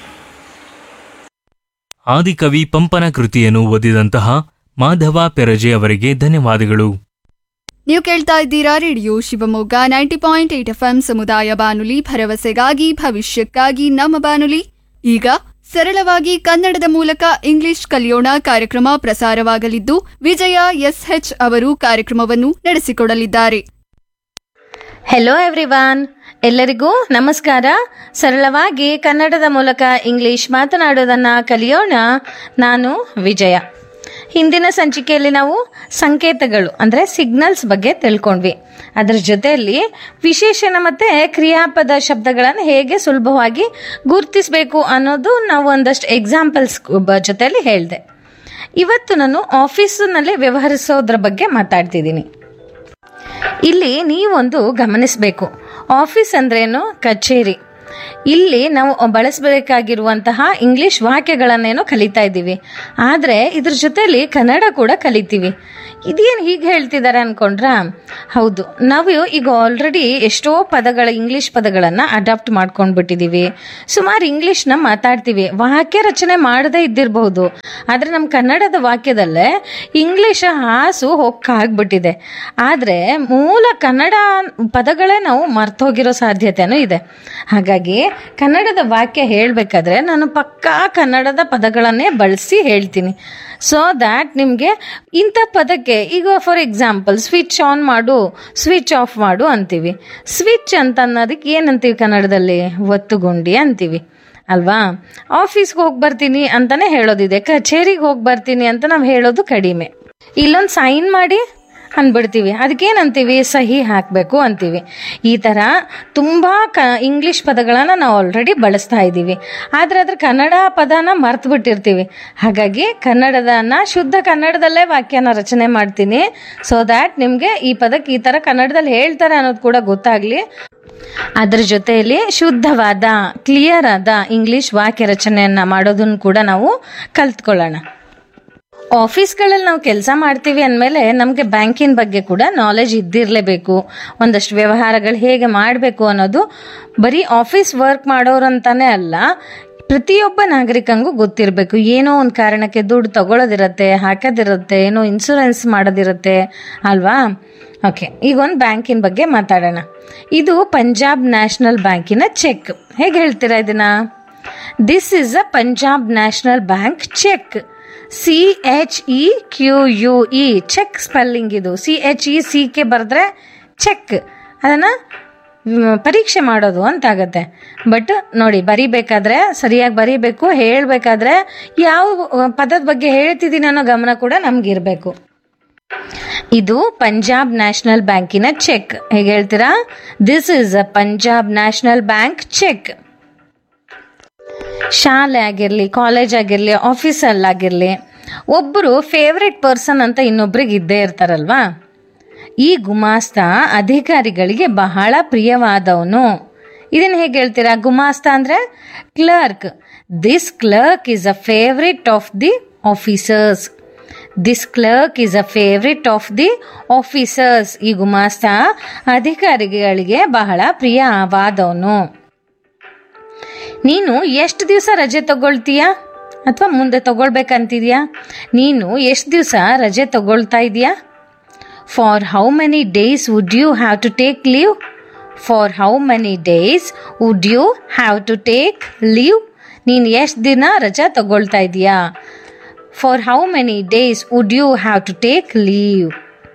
ಆದಿಕವಿ ಪಂಪನ ಕೃತಿಯನ್ನು ಓದಿದಂತಹ ಮಾಧವ ಪೆರಜೆ ಅವರಿಗೆ ಧನ್ಯವಾದಗಳು ನೀವು ಕೇಳ್ತಾ ಇದ್ದೀರಾ radio Shivamogga ninety point eight F M ಸಮುದಾಯ ಬಾನುಲಿ ಭರವಸೆಗಾಗಿ ಭವಿಷ್ಯಕ್ಕಾಗಿ ನಮ್ಮ ಬಾನುಲಿ ಈಗ ಸರಳವಾಗಿ ಕನ್ನಡದ ಮೂಲಕ ಇಂಗ್ಲಿಷ್ ಕಲಿಯೋಣ ಕಾರ್ಯಕ್ರಮ ಪ್ರಸಾರವಾಗಲಿದ್ದು ವಿಜಯ ಎಸ್ಎಚ್ ಅವರು ಕಾರ್ಯಕ್ರಮವನ್ನು ನಡೆಸಿಕೊಡಲಿದ್ದಾರೆ ಹೆಲೋ ಎವ್ರಿವಾನ್ ಎಲ್ಲರಿಗೂ ನಮಸ್ಕಾರ ಸರಳವಾಗಿ ಕನ್ನಡದ ಮೂಲಕ ಇಂಗ್ಲಿಷ್ ಮಾತನಾಡೋದನ್ನು ಕಲಿಯೋಣ ನಾನು ವಿಜಯ ಹಿಂದಿನ ಸಂಚಿಕೆಯಲ್ಲಿ ನಾವು ಸಂಕೇತಗಳು ಅಂದರೆ ಸಿಗ್ನಲ್ಸ್ ಬಗ್ಗೆ ತಿಳ್ಕೊಂಡ್ವಿ ಅದರ ಜೊತೆಯಲ್ಲಿ ವಿಶೇಷಣ ಮತ್ತು ಕ್ರಿಯಾಪದ ಶಬ್ದಗಳನ್ನು ಹೇಗೆ ಸುಲಭವಾಗಿ ಗುರುತಿಸಬೇಕು ಅನ್ನೋದು ನಾವು ಒಂದಷ್ಟು ಎಕ್ಸಾಂಪಲ್ಸ್ ಜೊತೆಯಲ್ಲಿ ಹೇಳಿದೆ ಇವತ್ತು ನಾನು ಆಫೀಸಿನಲ್ಲಿ ವ್ಯವಹರಿಸೋದ್ರ ಬಗ್ಗೆ ಮಾತಾಡ್ತಿದ್ದೀನಿ ಇಲ್ಲಿ ನೀವೊಂದು ಗಮನಿಸಬೇಕು ಆಫೀಸ್ ಅಂದ್ರೇನು ಕಚೇರಿ ಇಲ್ಲಿ ನಾವು ಬಳಸಬೇಕಾಗಿರುವಂತಹ ಇಂಗ್ಲಿಷ್ ವಾಕ್ಯಗಳನ್ನೇನೋ ಕಲಿತಾ ಇದ್ದೀವಿ ಆದರೆ ಇದ್ರ ಜೊತೆಲಿ ಕನ್ನಡ ಕೂಡ ಕಲಿತೀವಿ ಇದೇನು ಹೀಗೆ ಹೇಳ್ತಿದ್ದಾರೆ ಅನ್ಕೊಂಡ್ರಾ ಹೌದು ನಾವು ಈಗ ಆಲ್ರೆಡಿ ಎಷ್ಟೋ ಪದಗಳ ಇಂಗ್ಲಿಷ್ ಪದಗಳನ್ನು ಅಡಾಪ್ಟ್ ಮಾಡ್ಕೊಂಡ್ಬಿಟ್ಟಿದ್ದೀವಿ ಸುಮಾರು ಇಂಗ್ಲಿಷ್ನ ಮಾತಾಡ್ತೀವಿ ವಾಕ್ಯ ರಚನೆ ಮಾಡದೇ ಇದ್ದಿರಬಹುದು ಆದರೆ ನಮ್ಮ ಕನ್ನಡದ ವಾಕ್ಯದಲ್ಲೇ ಇಂಗ್ಲಿಷ್ ಹಾಸು ಹೊಕ್ಕಾಗ್ಬಿಟ್ಟಿದೆ ಆದರೆ ಮೂಲ ಕನ್ನಡ ಪದಗಳೇ ನಾವು ಮರ್ತೋಗಿರೋ ಸಾಧ್ಯತೆನೂ ಇದೆ ಹಾಗಾಗಿ ಕನ್ನಡದ ವಾಕ್ಯ ಹೇಳಬೇಕಾದ್ರೆ ನಾನು ಪಕ್ಕಾ ಕನ್ನಡದ ಪದಗಳನ್ನೇ ಬಳಸಿ ಹೇಳ್ತೀನಿ ಸೊ ದ್ಯಾಟ್ ನಿಮಗೆ ಇಂಥ ಪದಕ್ಕೆ ಈಗ ಫಾರ್ ಎಕ್ಸಾಂಪಲ್ ಸ್ವಿಚ್ ಆನ್ ಮಾಡು ಸ್ವಿಚ್ ಆಫ್ ಮಾಡು ಅಂತೀವಿ ಸ್ವಿಚ್ ಅಂತ ಅನ್ನೋದಕ್ಕೆ ಏನಂತೀವಿ ಕನ್ನಡದಲ್ಲಿ ಒತ್ತುಗುಂಡಿ ಅಂತೀವಿ ಅಲ್ವಾ ಆಫೀಸ್ಗೆ ಹೋಗಿ ಬರ್ತೀನಿ ಅಂತಾನೆ ಹೇಳೋದಿದೆ ಕಚೇರಿಗೆ ಹೋಗಿ ಬರ್ತೀನಿ ಅಂತ ನಾವು ಹೇಳೋದು ಕಡಿಮೆ ಇಲ್ಲೊಂದು ಸೈನ್ ಮಾಡಿ ಅಂದ್ಬಿಡ್ತೀವಿ ಅದಕ್ಕೇನಂತೀವಿ ಸಹಿ ಹಾಕಬೇಕು ಅಂತೀವಿ ಈ ಥರ ತುಂಬ ಕ ಇಂಗ್ಲೀಷ್ ಪದಗಳನ್ನು ನಾವು ಆಲ್ರೆಡಿ ಬಳಸ್ತಾ ಇದ್ದೀವಿ ಆದರೆ ಅದ್ರ ಕನ್ನಡ ಪದನ ಮರ್ತು ಬಿಟ್ಟಿರ್ತೀವಿ ಹಾಗಾಗಿ ಕನ್ನಡದನ್ನ ಶುದ್ಧ ಕನ್ನಡದಲ್ಲೇ ವಾಕ್ಯನ ರಚನೆ ಮಾಡ್ತೀನಿ ಸೊ ದ್ಯಾಟ್ ನಿಮಗೆ ಈ ಪದಕ್ಕೆ ಈ ಥರ ಕನ್ನಡದಲ್ಲಿ ಹೇಳ್ತಾರೆ ಅನ್ನೋದು ಕೂಡ ಗೊತ್ತಾಗಲಿ ಅದ್ರ ಜೊತೆಯಲ್ಲಿ ಶುದ್ಧವಾದ ಕ್ಲಿಯರ್ ಆದ ಇಂಗ್ಲಿಷ್ ವಾಕ್ಯ ರಚನೆಯನ್ನ ಮಾಡೋದನ್ನು ಕೂಡ ನಾವು ಕಲ್ತ್ಕೊಳ್ಳೋಣ ಆಫೀಸ್ಗಳಲ್ಲಿ ನಾವು ಕೆಲಸ ಮಾಡ್ತೀವಿ ಅಂದಮೇಲೆ ನಮಗೆ ಬ್ಯಾಂಕಿನ ಬಗ್ಗೆ ಕೂಡ ನಾಲೆಜ್ ಇದ್ದಿರಲೇಬೇಕು ಒಂದಷ್ಟು ವ್ಯವಹಾರಗಳು ಹೇಗೆ ಮಾಡಬೇಕು ಅನ್ನೋದು ಬರೀ ಆಫೀಸ್ ವರ್ಕ್ ಮಾಡೋರಂತಾನೆ ಅಲ್ಲ ಪ್ರತಿಯೊಬ್ಬ ನಾಗರಿಕಂಗೂ ಗೊತ್ತಿರಬೇಕು ಏನೋ ಒಂದು ಕಾರಣಕ್ಕೆ ದುಡ್ಡು ತಗೊಳ್ಳೋದಿರತ್ತೆ ಹಾಕೋದಿರುತ್ತೆ ಏನೋ ಇನ್ಶೂರೆನ್ಸ್ ಮಾಡೋದಿರುತ್ತೆ ಅಲ್ವಾ ಓಕೆ ಈಗ ಒಂದು ಬ್ಯಾಂಕಿನ ಬಗ್ಗೆ ಮಾತಾಡೋಣ ಇದು ಪಂಜಾಬ್ ನ್ಯಾಷನಲ್ ಬ್ಯಾಂಕಿನ ಚೆಕ್ ಹೇಗೆ ಹೇಳ್ತೀರಾ ಇದನ್ನ this is a Punjab National Bank cheque C H E Q U E cheque spelling ಇದು C H E C K ಬರೆದ್ರೆ ಚೆಕ್ ಅದನ್ನು ಪರೀಕ್ಷೆ ಮಾಡೋದು ಅಂತಾಗತ್ತೆ ಬಟ್ ನೋಡಿ ಬರಿಬೇಕಾದ್ರೆ ಸರಿಯಾಗಿ ಬರಿಬೇಕು ಹೇಳಬೇಕಾದ್ರೆ ಯಾವ ಪದದ ಬಗ್ಗೆ ಹೇಳ್ತಿದ್ದೀನಿ ಅನ್ನೋ ಗಮನ ಕೂಡ ನಮಗಿರಬೇಕು ಇದು ಪಂಜಾಬ್ ನ್ಯಾಷನಲ್ ಬ್ಯಾಂಕಿನ ಚೆಕ್ ಹೇಗೆ ಹೇಳ್ತೀರಾ this is a Punjab National Bank cheque ಶಾಲೆ ಆಗಿರಲಿ ಕಾಲೇಜ್ ಆಗಿರಲಿ ಆಫೀಸಲ್ಲಾಗಿರಲಿ ಒಬ್ಬರು ಫೇವ್ರೆಟ್ ಪರ್ಸನ್ ಅಂತ ಇನ್ನೊಬ್ರಿಗೆ ಇದ್ದೇ ಇರ್ತಾರಲ್ವಾ ಈ ಗುಮಾಸ್ತ ಅಧಿಕಾರಿಗಳಿಗೆ ಬಹಳ ಪ್ರಿಯವಾದವನು ಇದನ್ನು ಹೇಗೆ ಹೇಳ್ತೀರಾ ಗುಮಾಸ್ತ ಅಂದರೆ clerk this clerk is a favourite of the officers this clerk is a favourite of the officers ಈ ಗುಮಾಸ್ತ ಅಧಿಕಾರಿಗಳಿಗೆ ಬಹಳ ಪ್ರಿಯವಾದವನು ನೀನು ಎಷ್ಟು ದಿವಸ ರಜೆ ತಗೊಳ್ತೀಯಾ ಅಥವಾ ಮುಂದೆ ತಗೊಳ್ಬೇಕಂತಿದ್ಯಾ ನೀನು ಎಷ್ಟು ದಿವಸ ರಜೆ ತಗೊಳ್ತಾ ಇದೆಯಾ for how many days would you have to take leave for how many days would you have to take leave ನೀನು ಎಷ್ಟು ದಿನ ರಜಾ ತಗೊಳ್ತಾ ಇದೆಯಾ for how many days would you have to take leave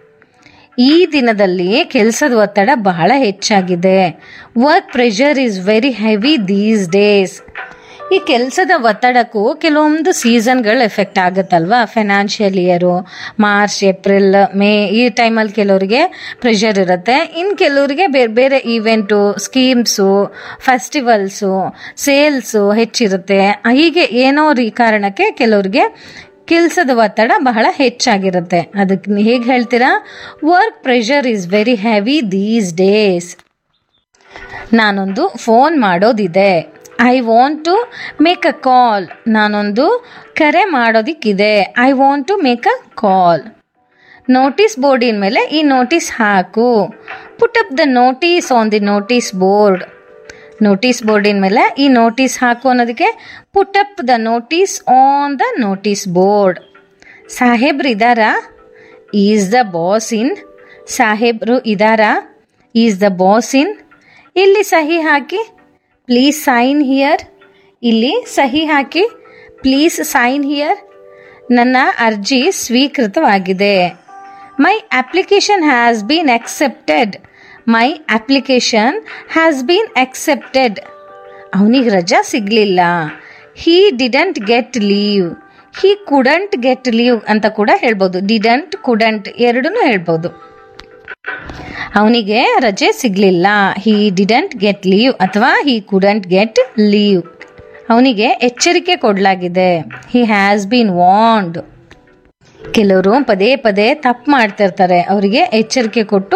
ಈ ದಿನದಲ್ಲಿ ಕೆಲಸದ ಒತ್ತಡ ಬಹಳ ಹೆಚ್ಚಾಗಿದೆ work pressure is very heavy these days ಈ ಕೆಲಸದ ಒತ್ತಡಕ್ಕೂ ಕೆಲವೊಂದು ಸೀಸನ್ಗಳು ಎಫೆಕ್ಟ್ ಆಗುತ್ತಲ್ವಾ financial year March April May ಈ ಟೈಮಲ್ಲಿ ಕೆಲವರಿಗೆ ಪ್ರೆಷರ್ ಇರುತ್ತೆ ಇನ್ನು ಕೆಲವರಿಗೆ ಬೇರೆ ಬೇರೆ ಈವೆಂಟು ಸ್ಕೀಮ್ಸು ಫೆಸ್ಟಿವಲ್ಸು ಸೇಲ್ಸು ಹೆಚ್ಚಿರುತ್ತೆ ಹೀಗೆ ಏನೋ ರೀ ಕಾರಣಕ್ಕೆ ಕೆಲವರಿಗೆ ಕೆಲಸದ ಒತ್ತಡ ಬಹಳ ಹೆಚ್ಚಾಗಿರುತ್ತೆ ಅದಕ್ಕೆ ಹೇಗೆ ಹೇಳ್ತೀರಾ work pressure is very heavy these days ನಾನೊಂದು ಫೋನ್ ಮಾಡೋದಿದೆ I want to make a call ನಾನೊಂದು ಕರೆ ಮಾಡೋದಿಕ್ಕಿದೆ I want to make a call notice ಬೋರ್ಡಿನ ಮೇಲೆ ಈ ನೋಟಿಸ್ ಹಾಕು put up the notice on the notice board notice ಬೋರ್ಡಿನ ಮೇಲೆ ಈ ನೋಟಿಸ್ ಹಾಕು ಅನ್ನೋದಕ್ಕೆ put up the notice on the notice board ಸಾಹೇಬ್ರು ಇದ್ದಾರಾ ಈಸ್ ದ ಬಾಸ್ ಇನ್ ಸಾಹೇಬ್ರು ಇದ್ದಾರಾ ಈಸ್ ದ ಬಾಸ್ ಇನ್ ಇಲ್ಲಿ ಸಹಿ ಹಾಕಿ ಪ್ಲೀಸ್ ಸೈನ್ ಹಿಯರ್ ಇಲ್ಲಿ ಸಹಿ ಹಾಕಿ ಪ್ಲೀಸ್ ಸೈನ್ ಹಿಯರ್ ನನ್ನ ಅರ್ಜಿ ಸ್ವೀಕೃತವಾಗಿದೆ my application has been accepted my application has been accepted ಅವನಿಗೆ ರಜಾ ಸಿಗಲಿಲ್ಲ he didn't get leave he couldn't get leave ಅಂತ ಕೂಡ ಹೇಳ್ಬೋದು ಡಿಡಂಟ್ ಕುಡಂಟ್ ಎರಡೂ ಹೇಳ್ಬೋದು ಅವನಿಗೆ ರಜೆ ಸಿಗಲಿಲ್ಲ ಹಿ ಡಿಡಂಟ್ ಗೆಟ್ ಲೀವ್ ಅಥವಾ ಹಿ ಕುಡಂಟ್ ಗೆಟ್ ಲೀವ್ ಅವನಿಗೆ ಎಚ್ಚರಿಕೆ ಕೊಡಲಾಗಿದೆ ಹಿ ಹ್ಯಾಸ್ ಬೀನ್ ವಾಂಡ್ ಕೆಲವರು ಪದೇ ಪದೇ ತಪ್ಪು ಮಾಡ್ತಿರ್ತಾರೆ ಅವರಿಗೆ ಎಚ್ಚರಿಕೆ ಕೊಟ್ಟು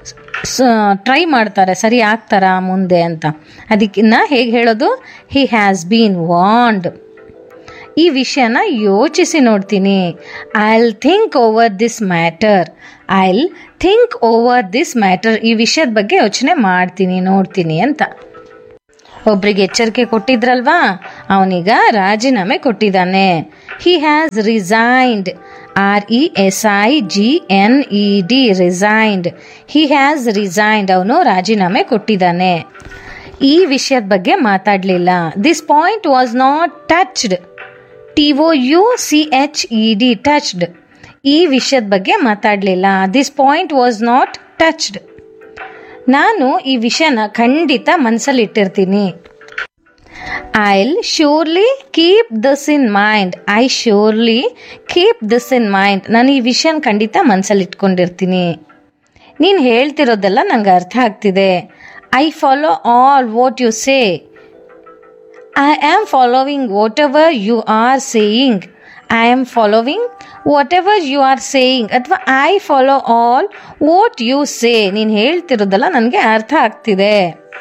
ಟ್ರೈ ಮಾಡ್ತಾರೆ ಸರಿ ಆಗ್ತಾರಾ ಮುಂದೆ ಅಂತ ಅದಕ್ಕಿನ್ನ ಹೇಗೆ ಹೇಳೋದು ಹಿ ಹ್ಯಾಸ್ ಬೀನ್ ವಾಂಡ್ ಈ ವಿಷಯನ ಯೋಚಿಸಿ ನೋಡ್ತೀನಿ I'll think over this matter I'll think over this matter ಈ ವಿಷಯದ ಬಗ್ಗೆ ಯೋಚನೆ ಮಾಡ್ತೀನಿ ನೋಡ್ತೀನಿ ಅಂತ ಒಬ್ರಿಗೆ ಎಚ್ಚರಿಕೆ ಕೊಟ್ಟಿದ್ರಲ್ವಾ ಅವನೀಗ ರಾಜೀನಾಮೆ ಕೊಟ್ಟಿದ್ದಾನೆ he has resigned R E S I G N E D resigned he has resigned ಅವನು ರಾಜೀನಾಮೆ ಕೊಟ್ಟಿದ್ದಾನೆ ಈ ವಿಷಯದ ಬಗ್ಗೆ ಮಾತಾಡಲಿಲ್ಲ this point was not touched T O U C H E D touched ಈ ವಿಷಯದ ಬಗ್ಗೆ ಮಾತಾಡಲಿಲ್ಲ this point was not touched ನಾನು ಈ ವಿಷಯನ ಖಂಡಿತ ಮನಸ್ಸಲ್ಲಿ ಇಟ್ಟಿರ್ತೀನಿ I'll surely keep this in mind I surely keep this in mind ನಾನು ಈ ವಿಷಯನ ಖಂಡಿತ ಮನಸ್ಸಲ್ಲಿ ಇಟ್ಕೊಂಡಿರ್ತೀನಿ ನೀನು ಹೇಳ್ತಿರೋದೆಲ್ಲ ನಂಗೆ ಅರ್ಥ ಆಗ್ತಿದೆ I follow all what you say I am following whatever you are saying I am following whatever you are saying ಅಥವಾ I follow all what you say ನೀನು ಹೇಳ್ತಿರೋದಲ್ಲ ನನಗೆ ಅರ್ಥ ಆಗ್ತಿದೆ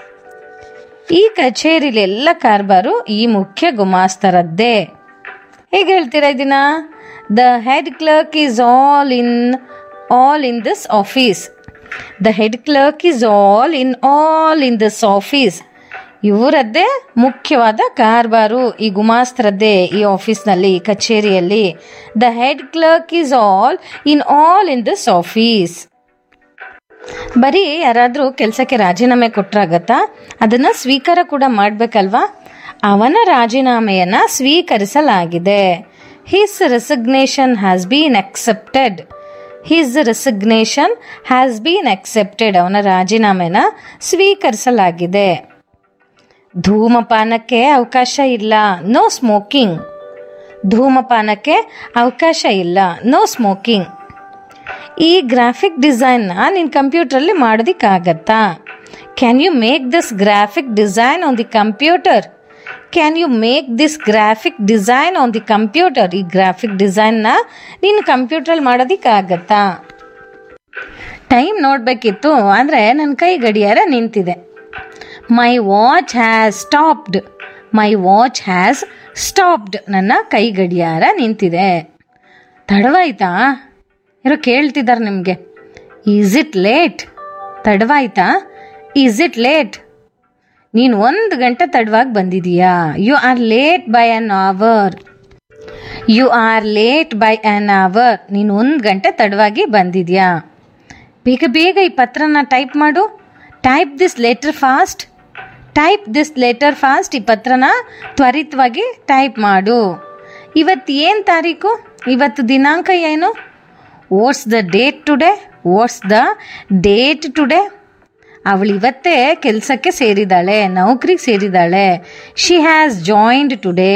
ಈ ಕಚೇರಿಲಿ ಎಲ್ಲ ಕಾರ್ಬಾರು ಈ ಮುಖ್ಯ ಗುಮಾಸ್ತರದ್ದೇ ಹೇಗೆ ಹೇಳ್ತೀರಾ ಇದನ್ನ the head clerk is all in all in this office the head clerk is all in all in this office ಇವರದ್ದೇ ಮುಖ್ಯವಾದ ಕಾರ್ಬಾರು ಈ ಗುಮಾಸ್ತರದ್ದೇ ಈ ಆಫೀಸ್ನಲ್ಲಿ ಈ ಕಚೇರಿಯಲ್ಲಿ the head clerk is all in all in this office ಬರೀ ಯಾರಾದರೂ ಕೆಲಸಕ್ಕೆ ರಾಜೀನಾಮೆ ಕೊಟ್ರಾಗತ್ತಾ ಅದನ್ನ ಸ್ವೀಕಾರ ಕೂಡ ಮಾಡಬೇಕಲ್ವಾ ಅವನ ರಾಜೀನಾಮೆಯನ್ನ ಸ್ವೀಕರಿಸಲಾಗಿದೆ his resignation has been accepted his resignation has been accepted ಅವನ ರಾಜೀನಾಮೆನ ಸ್ವೀಕರಿಸಲಾಗಿದೆ ಧೂಮಪಾನಕ್ಕೆ ಅವಕಾಶ ಇಲ್ಲ ನೋ ಸ್ಮೋಕಿಂಗ್ ಧೂಮಪಾನಕ್ಕೆ ಅವಕಾಶ ಇಲ್ಲ ನೋ ಸ್ಮೋಕಿಂಗ್ ಈ ಗ್ರಾಫಿಕ್ ಡಿಸೈನ್ನ ನಿನ್ನ ಕಂಪ್ಯೂಟ್ರಲ್ಲಿ ಮಾಡೋದಕ್ಕಾಗತ್ತಾ can you make this graphic design on the computer can you make this graphic design on the computer ಈ ಗ್ರಾಫಿಕ್ ಡಿಸೈನ್ನ ನೀನು ಕಂಪ್ಯೂಟ್ರಲ್ಲಿ ಮಾಡೋದಕ್ಕಾಗತ್ತಾ ಟೈಮ್ ನೋಡಬೇಕಿತ್ತು ಅಂದರೆ ನನ್ನ ಕೈ ಗಡಿಯಾರ ನಿಂತಿದೆ my watch has stopped my watch has stopped ನನ್ನ ಕೈ ಗಡಿಯಾರ ನಿಂತಿದೆ ತಡವಾಯ್ತಾ ಯಾರೋ ಕೇಳ್ತಿದ್ದಾರೆ ನಿಮಗೆ ಈಸ್ ಇಟ್ ಲೇಟ್ ತಡವಾಯ್ತಾ ಈಸ್ ಇಟ್ ಲೇಟ್ ನೀನು ಒಂದು ಗಂಟೆ ತಡವಾಗಿ ಬಂದಿದೀಯಾ you are late by an hour you are late by an hour ನೀನು ಒಂದು ಗಂಟೆ ತಡವಾಗಿ ಬಂದಿದ್ಯಾ ಬೇಗ ಬೇಗ ಈ ಪತ್ರನ ಟೈಪ್ ಮಾಡು type this letter fast type this letter fast ಈ ಪತ್ರನ ತ್ವರಿತವಾಗಿ ಟೈಪ್ ಮಾಡು ಇವತ್ತು ಏನು ತಾರೀಕು ಇವತ್ತು ದಿನಾಂಕ ಏನು what's the date today what's the date today ಅವಳು ಇವತ್ತೇ ಕೆಲಸಕ್ಕೆ ಸೇರಿದಾಳೆ ನೌಕರಿಗೆ ಸೇರಿದಾಳೆ she has joined today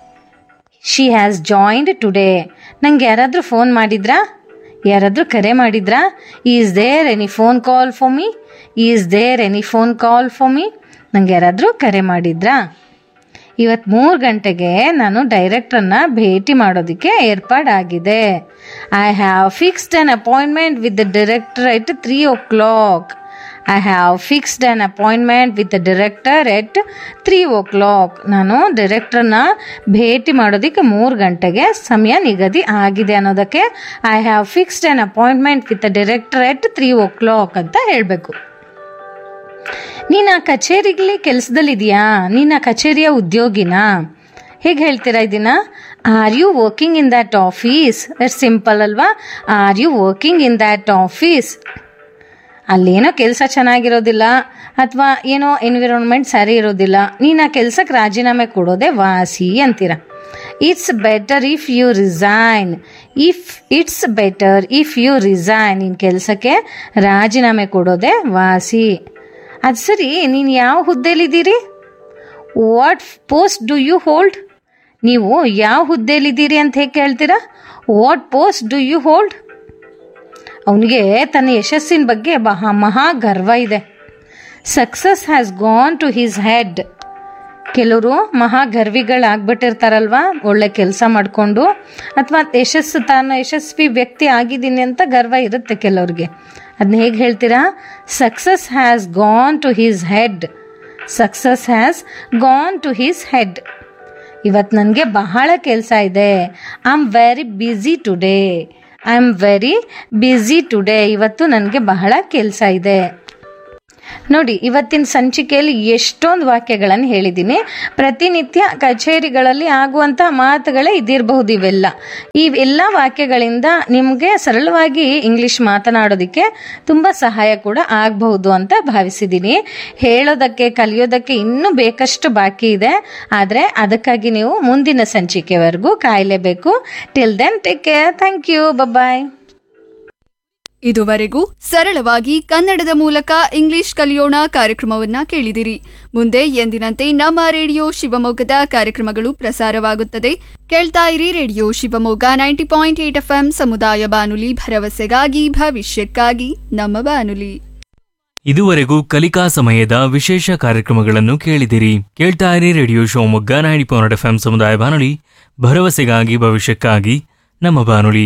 she has joined today ನಂಗೆ ಯಾರಾದರೂ ಫೋನ್ ಮಾಡಿದ್ರಾ ಯಾರಾದರೂ ಕರೆ ಮಾಡಿದ್ರಾ is there any phone call for me is there any phone call for me ನಂಗೆ ಯಾರಾದರೂ ಕರೆ ಮಾಡಿದ್ರಾ ಇವತ್ತು ಮೂರು ಗಂಟೆಗೆ ನಾನು ಡೈರೆಕ್ಟ್ರನ್ನ ಭೇಟಿ ಮಾಡೋದಕ್ಕೆ ಏರ್ಪಾಡಾಗಿದೆ I have fixed an appointment with the director at three o'clock I have fixed an appointment with the director at three o'clock ನಾನು ಡೈರೆಕ್ಟ್ರನ್ನ ಭೇಟಿ ಮಾಡೋದಕ್ಕೆ ಮೂರು ಗಂಟೆಗೆ ಸಮಯ ನಿಗದಿ ಆಗಿದೆ ಅನ್ನೋದಕ್ಕೆ I have fixed an appointment with the director at three o'clock ಅಂತ ಹೇಳಬೇಕು ನೀನು ಆ ಕಚೇರಿಲಿ ಕೆಲಸದಲ್ಲಿದೆಯಾ ನೀನು ಆ ಕಚೇರಿಯ ಉದ್ಯೋಗಿನಾ ಹೇಗೆ ಹೇಳ್ತೀರಾ ಇದನ್ನ are you working in that office it's simple ಅಲ್ವಾ are you working in that office ಅಲ್ಲೇನೋ ಕೆಲಸ ಚೆನ್ನಾಗಿರೋದಿಲ್ಲ ಅಥವಾ ಏನೋ ಎನ್ವಿರಾನ್ಮೆಂಟ್ ಸರಿ ಇರೋದಿಲ್ಲ ನೀನು ಆ ಕೆಲಸಕ್ಕೆ ರಾಜೀನಾಮೆ ಕೊಡೋದೇ ವಾಸಿ ಅಂತೀರ it's better if you resign if it's better if you resign ನಿನ್ನ ಕೆಲಸಕ್ಕೆ ರಾಜೀನಾಮೆ ಕೊಡೋದೇ ವಾಸಿ ಅದು ಸರಿ ನೀನು ಯಾವ ಹುದ್ದೆಲಿದ್ದೀರಿ what post do you hold ನೀವು ಯಾವ ಹುದ್ದೆಲಿದ್ದೀರಿ ಅಂತ ಹೇಗೆ ಕೇಳ್ತೀರಾ what post do you hold ಅವನಿಗೆ ತನ್ನ ಯಶಸ್ಸಿನ ಬಗ್ಗೆ ಬಹ ಮಹಾ ಗರ್ವ ಇದೆ success has gone to his head ಕೆಲವರು ಮಹಾ ಗರ್ವಿಗಳಾಗ್ಬಿಟ್ಟಿರ್ತಾರಲ್ವಾ ಒಳ್ಳೆ ಕೆಲಸ ಮಾಡಿಕೊಂಡು ಅಥವಾ ಯಶಸ್ಸು ತಾನು ಯಶಸ್ವಿ ವ್ಯಕ್ತಿ ಆಗಿದ್ದೀನಿ ಅಂತ ಗರ್ವ ಇರುತ್ತೆ ಕೆಲವ್ರಿಗೆ ಅದನ್ನ ಹೇಗೆ ಹೇಳ್ತೀರಾ success has gone to his head success has gone to his head ಇವತ್ತು ನನಗೆ ಬಹಳ ಕೆಲಸ ಇದೆ I am very busy today I am very busy today ಇವತ್ತು ನನಗೆ ಬಹಳ ಕೆಲಸ ಇದೆ ನೋಡಿ ಇವತ್ತಿನ ಸಂಚಿಕೆಯಲ್ಲಿ ಎಷ್ಟೊಂದು ವಾಕ್ಯಗಳನ್ನು ಹೇಳಿದ್ದೀನಿ ಪ್ರತಿನಿತ್ಯ ಕಚೇರಿಗಳಲ್ಲಿ ಆಗುವಂಥ ಮಾತುಗಳೇ ಇದಿರಬಹುದು ಇವೆಲ್ಲ ಇವೆಲ್ಲ ವಾಕ್ಯಗಳಿಂದ ನಿಮಗೆ ಸರಳವಾಗಿ ಇಂಗ್ಲಿಷ್ ಮಾತನಾಡೋದಕ್ಕೆ ತುಂಬ ಸಹಾಯ ಕೂಡ ಆಗಬಹುದು ಅಂತ ಭಾವಿಸಿದ್ದೀನಿ ಹೇಳೋದಕ್ಕೆ ಕಲಿಯೋದಕ್ಕೆ ಇನ್ನೂ ಬೇಕಷ್ಟು ಬಾಕಿ ಇದೆ ಆದರೆ ಅದಕ್ಕಾಗಿ ನೀವು ಮುಂದಿನ ಸಂಚಿಕೆವರೆಗೂ ಕಾಯಲೇಬೇಕು till then take care thank you bye ಇದುವರೆಗೂ ಸರಳವಾಗಿ ಕನ್ನಡದ ಮೂಲಕ ಇಂಗ್ಲಿಷ್ ಕಲಿಯೋಣ ಕಾರ್ಯಕ್ರಮವನ್ನ ಕೇಳಿದಿರಿ ಮುಂದೆ ಎಂದಿನಂತೆ ನಮ್ಮ ರೇಡಿಯೋ ಶಿವಮೊಗ್ಗದ ಕಾರ್ಯಕ್ರಮಗಳು ಪ್ರಸಾರವಾಗುತ್ತದೆ ಕೇಳ್ತಾ ಇರಿ radio Shivamogga ninety point eight FM ಸಮುದಾಯ ಬಾನುಲಿ ಭರವಸೆಗಾಗಿ ಭವಿಷ್ಯಕ್ಕಾಗಿ ನಮ್ಮ ಬಾನುಲಿ ಇದುವರೆಗೂ ಕಲಿಕಾ ಸಮಯದ ವಿಶೇಷ ಕಾರ್ಯಕ್ರಮಗಳನ್ನು ಕೇಳಿದಿರಿ ಕೇಳ್ತಾ ಇರಿ radio Shivamogga ninety point F ಸಮುದಾಯ ಬಾನುಲಿ ಭರವಸೆಗಾಗಿ ಭವಿಷ್ಯಕ್ಕಾಗಿ ನಮ್ಮ ಬಾನುಲಿ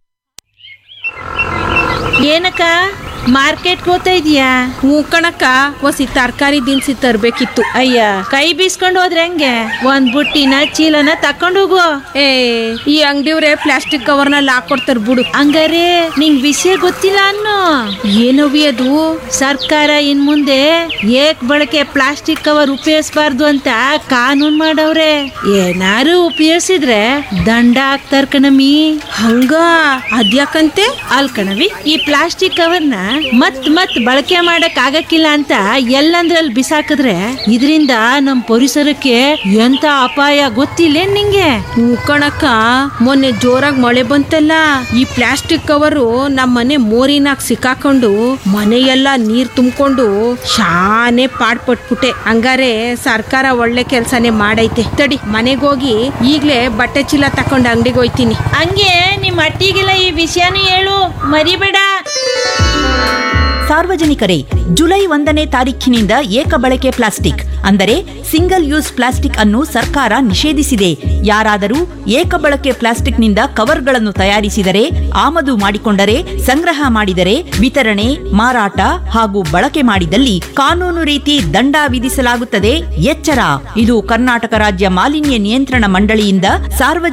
ಏನಕ್ಕ ಮಾರ್ಕೆಟ್ಗೆ ಹೋಗ್ತಾ ಇದೀಯಾ ಹ್ಞೂ ಕಣಕ್ಕ ಒಸಿ ತರಕಾರಿ ದಿನಸಿ ತರ್ಬೇಕಿತ್ತು ಅಯ್ಯ ಕೈ ಬೀಸ್ಕೊಂಡು ಹೋದ್ರೆ ಹೆಂಗೆ ಒಂದ್ ಬುಟ್ಟಿನ ಚೀಲನ ತಕೊಂಡು ಹೋಗು ಏ ಈ ಅಂಗಡಿಯವ್ರೆ ಪ್ಲಾಸ್ಟಿಕ್ ಕವರ್ನಲ್ಲಿ ಹಾಕೊಡ್ತಾರ ಬಿಡು ಹಂಗಾರೆ ನಿಂಗ್ ವಿಷಯ ಗೊತ್ತಿಲ್ಲ ಅನ್ನೋ ಏನವಿ ಅದು ಸರ್ಕಾರ ಇನ್ ಮುಂದೆ ಏಕ್ ಬಳಕೆ ಪ್ಲಾಸ್ಟಿಕ್ ಕವರ್ ಉಪಯೋಗಿಸಬಾರ್ದು ಅಂತ ಕಾನೂನ್ ಮಾಡವ್ರೆ ಏನಾರು ಉಪಯೋಗಿಸಿದ್ರೆ ದಂಡ ಹಾಕ್ತಾರ ಕಣಮಿ ಹಂಗ ಅದ್ಯಾಕಂತೆ ಅಲ್ ಕಣವಿ ಈ ಪ್ಲಾಸ್ಟಿಕ್ ಕವರ್ನ ಮತ್ ಮತ್ ಬಳಕೆ ಮಾಡಕ್ ಆಗಕ್ಕಿಲ್ಲ ಅಂತ ಎಲ್ಲಂದ್ರಲ್ಲಿ ಬಿಸಾಕಿದ್ರೆ ಇದರಿಂದ ನಮ್ ಪರಿಸರಕ್ಕೆ ಎಂತ ಅಪಾಯ ಗೊತ್ತಿಲ್ಲ ನಿಂಗೆ ಕಣಕ್ಕ ಮೊನ್ನೆ ಜೋರಾಗಿ ಮಳೆ ಬಂತಲ್ಲ ಈ ಪ್ಲಾಸ್ಟಿಕ್ ಕವರು ನಮ್ಮ ಮನೆ ಮೋರಿನಾಗ ಸಿಕ್ಕಾಕೊಂಡು ಮನೆಯೆಲ್ಲ ನೀರ್ ತುಂಬಿಕೊಂಡು ಶಾನೆ ಪಾಡ್ಪಟ್ಬಿಟ್ಟೆ ಹಂಗಾರೆ ಸರ್ಕಾರ ಒಳ್ಳೆ ಕೆಲ್ಸನೇ ಮಾಡೈತೆ ತಡಿ ಮನೆಗೋಗಿ ಈಗ್ಲೇ ಬಟ್ಟೆ ಚೀಲ ತಕೊಂಡು ಅಂಗಡಿಗೆ ಹೋಯ್ತೀನಿ ಹಂಗೆ ನಿಮ್ ಅಟ್ಟಿಗೆಲ್ಲ ಈ ವಿಷಯನೂ ಹೇಳು ಮರಿಬೇಡ ಸಾರ್ವಜನಿಕರೇ ಜುಲೈ ಒಂದನೇ ತಾರೀಖಿನಿಂದ ಏಕ ಬಳಕೆ ಪ್ಲಾಸ್ಟಿಕ್ ಅಂದರೆ ಸಿಂಗಲ್ ಯೂಸ್ ಪ್ಲಾಸ್ಟಿಕ್ ಅನ್ನು ಸರ್ಕಾರ ನಿಷೇಧಿಸಿದೆ ಯಾರಾದರೂ ಏಕ ಬಳಕೆ ಪ್ಲಾಸ್ಟಿಕ್ನಿಂದ ಕವರ್ಗಳನ್ನು ತಯಾರಿಸಿದರೆ ಆಮದು ಮಾಡಿಕೊಂಡರೆ ಸಂಗ್ರಹ ಮಾಡಿದರೆ ವಿತರಣೆ ಮಾರಾಟ ಹಾಗೂ ಬಳಕೆ ಮಾಡಿದಲ್ಲಿ ಕಾನೂನು ರೀತಿ ದಂಡ ವಿಧಿಸಲಾಗುತ್ತದೆ ಎಚ್ಚರ ಇದು ಕರ್ನಾಟಕ ರಾಜ್ಯ ಮಾಲಿನ್ಯ ನಿಯಂತ್ರಣ ಮಂಡಳಿಯಿಂದ ಸಾರ್ವಜನಿಕ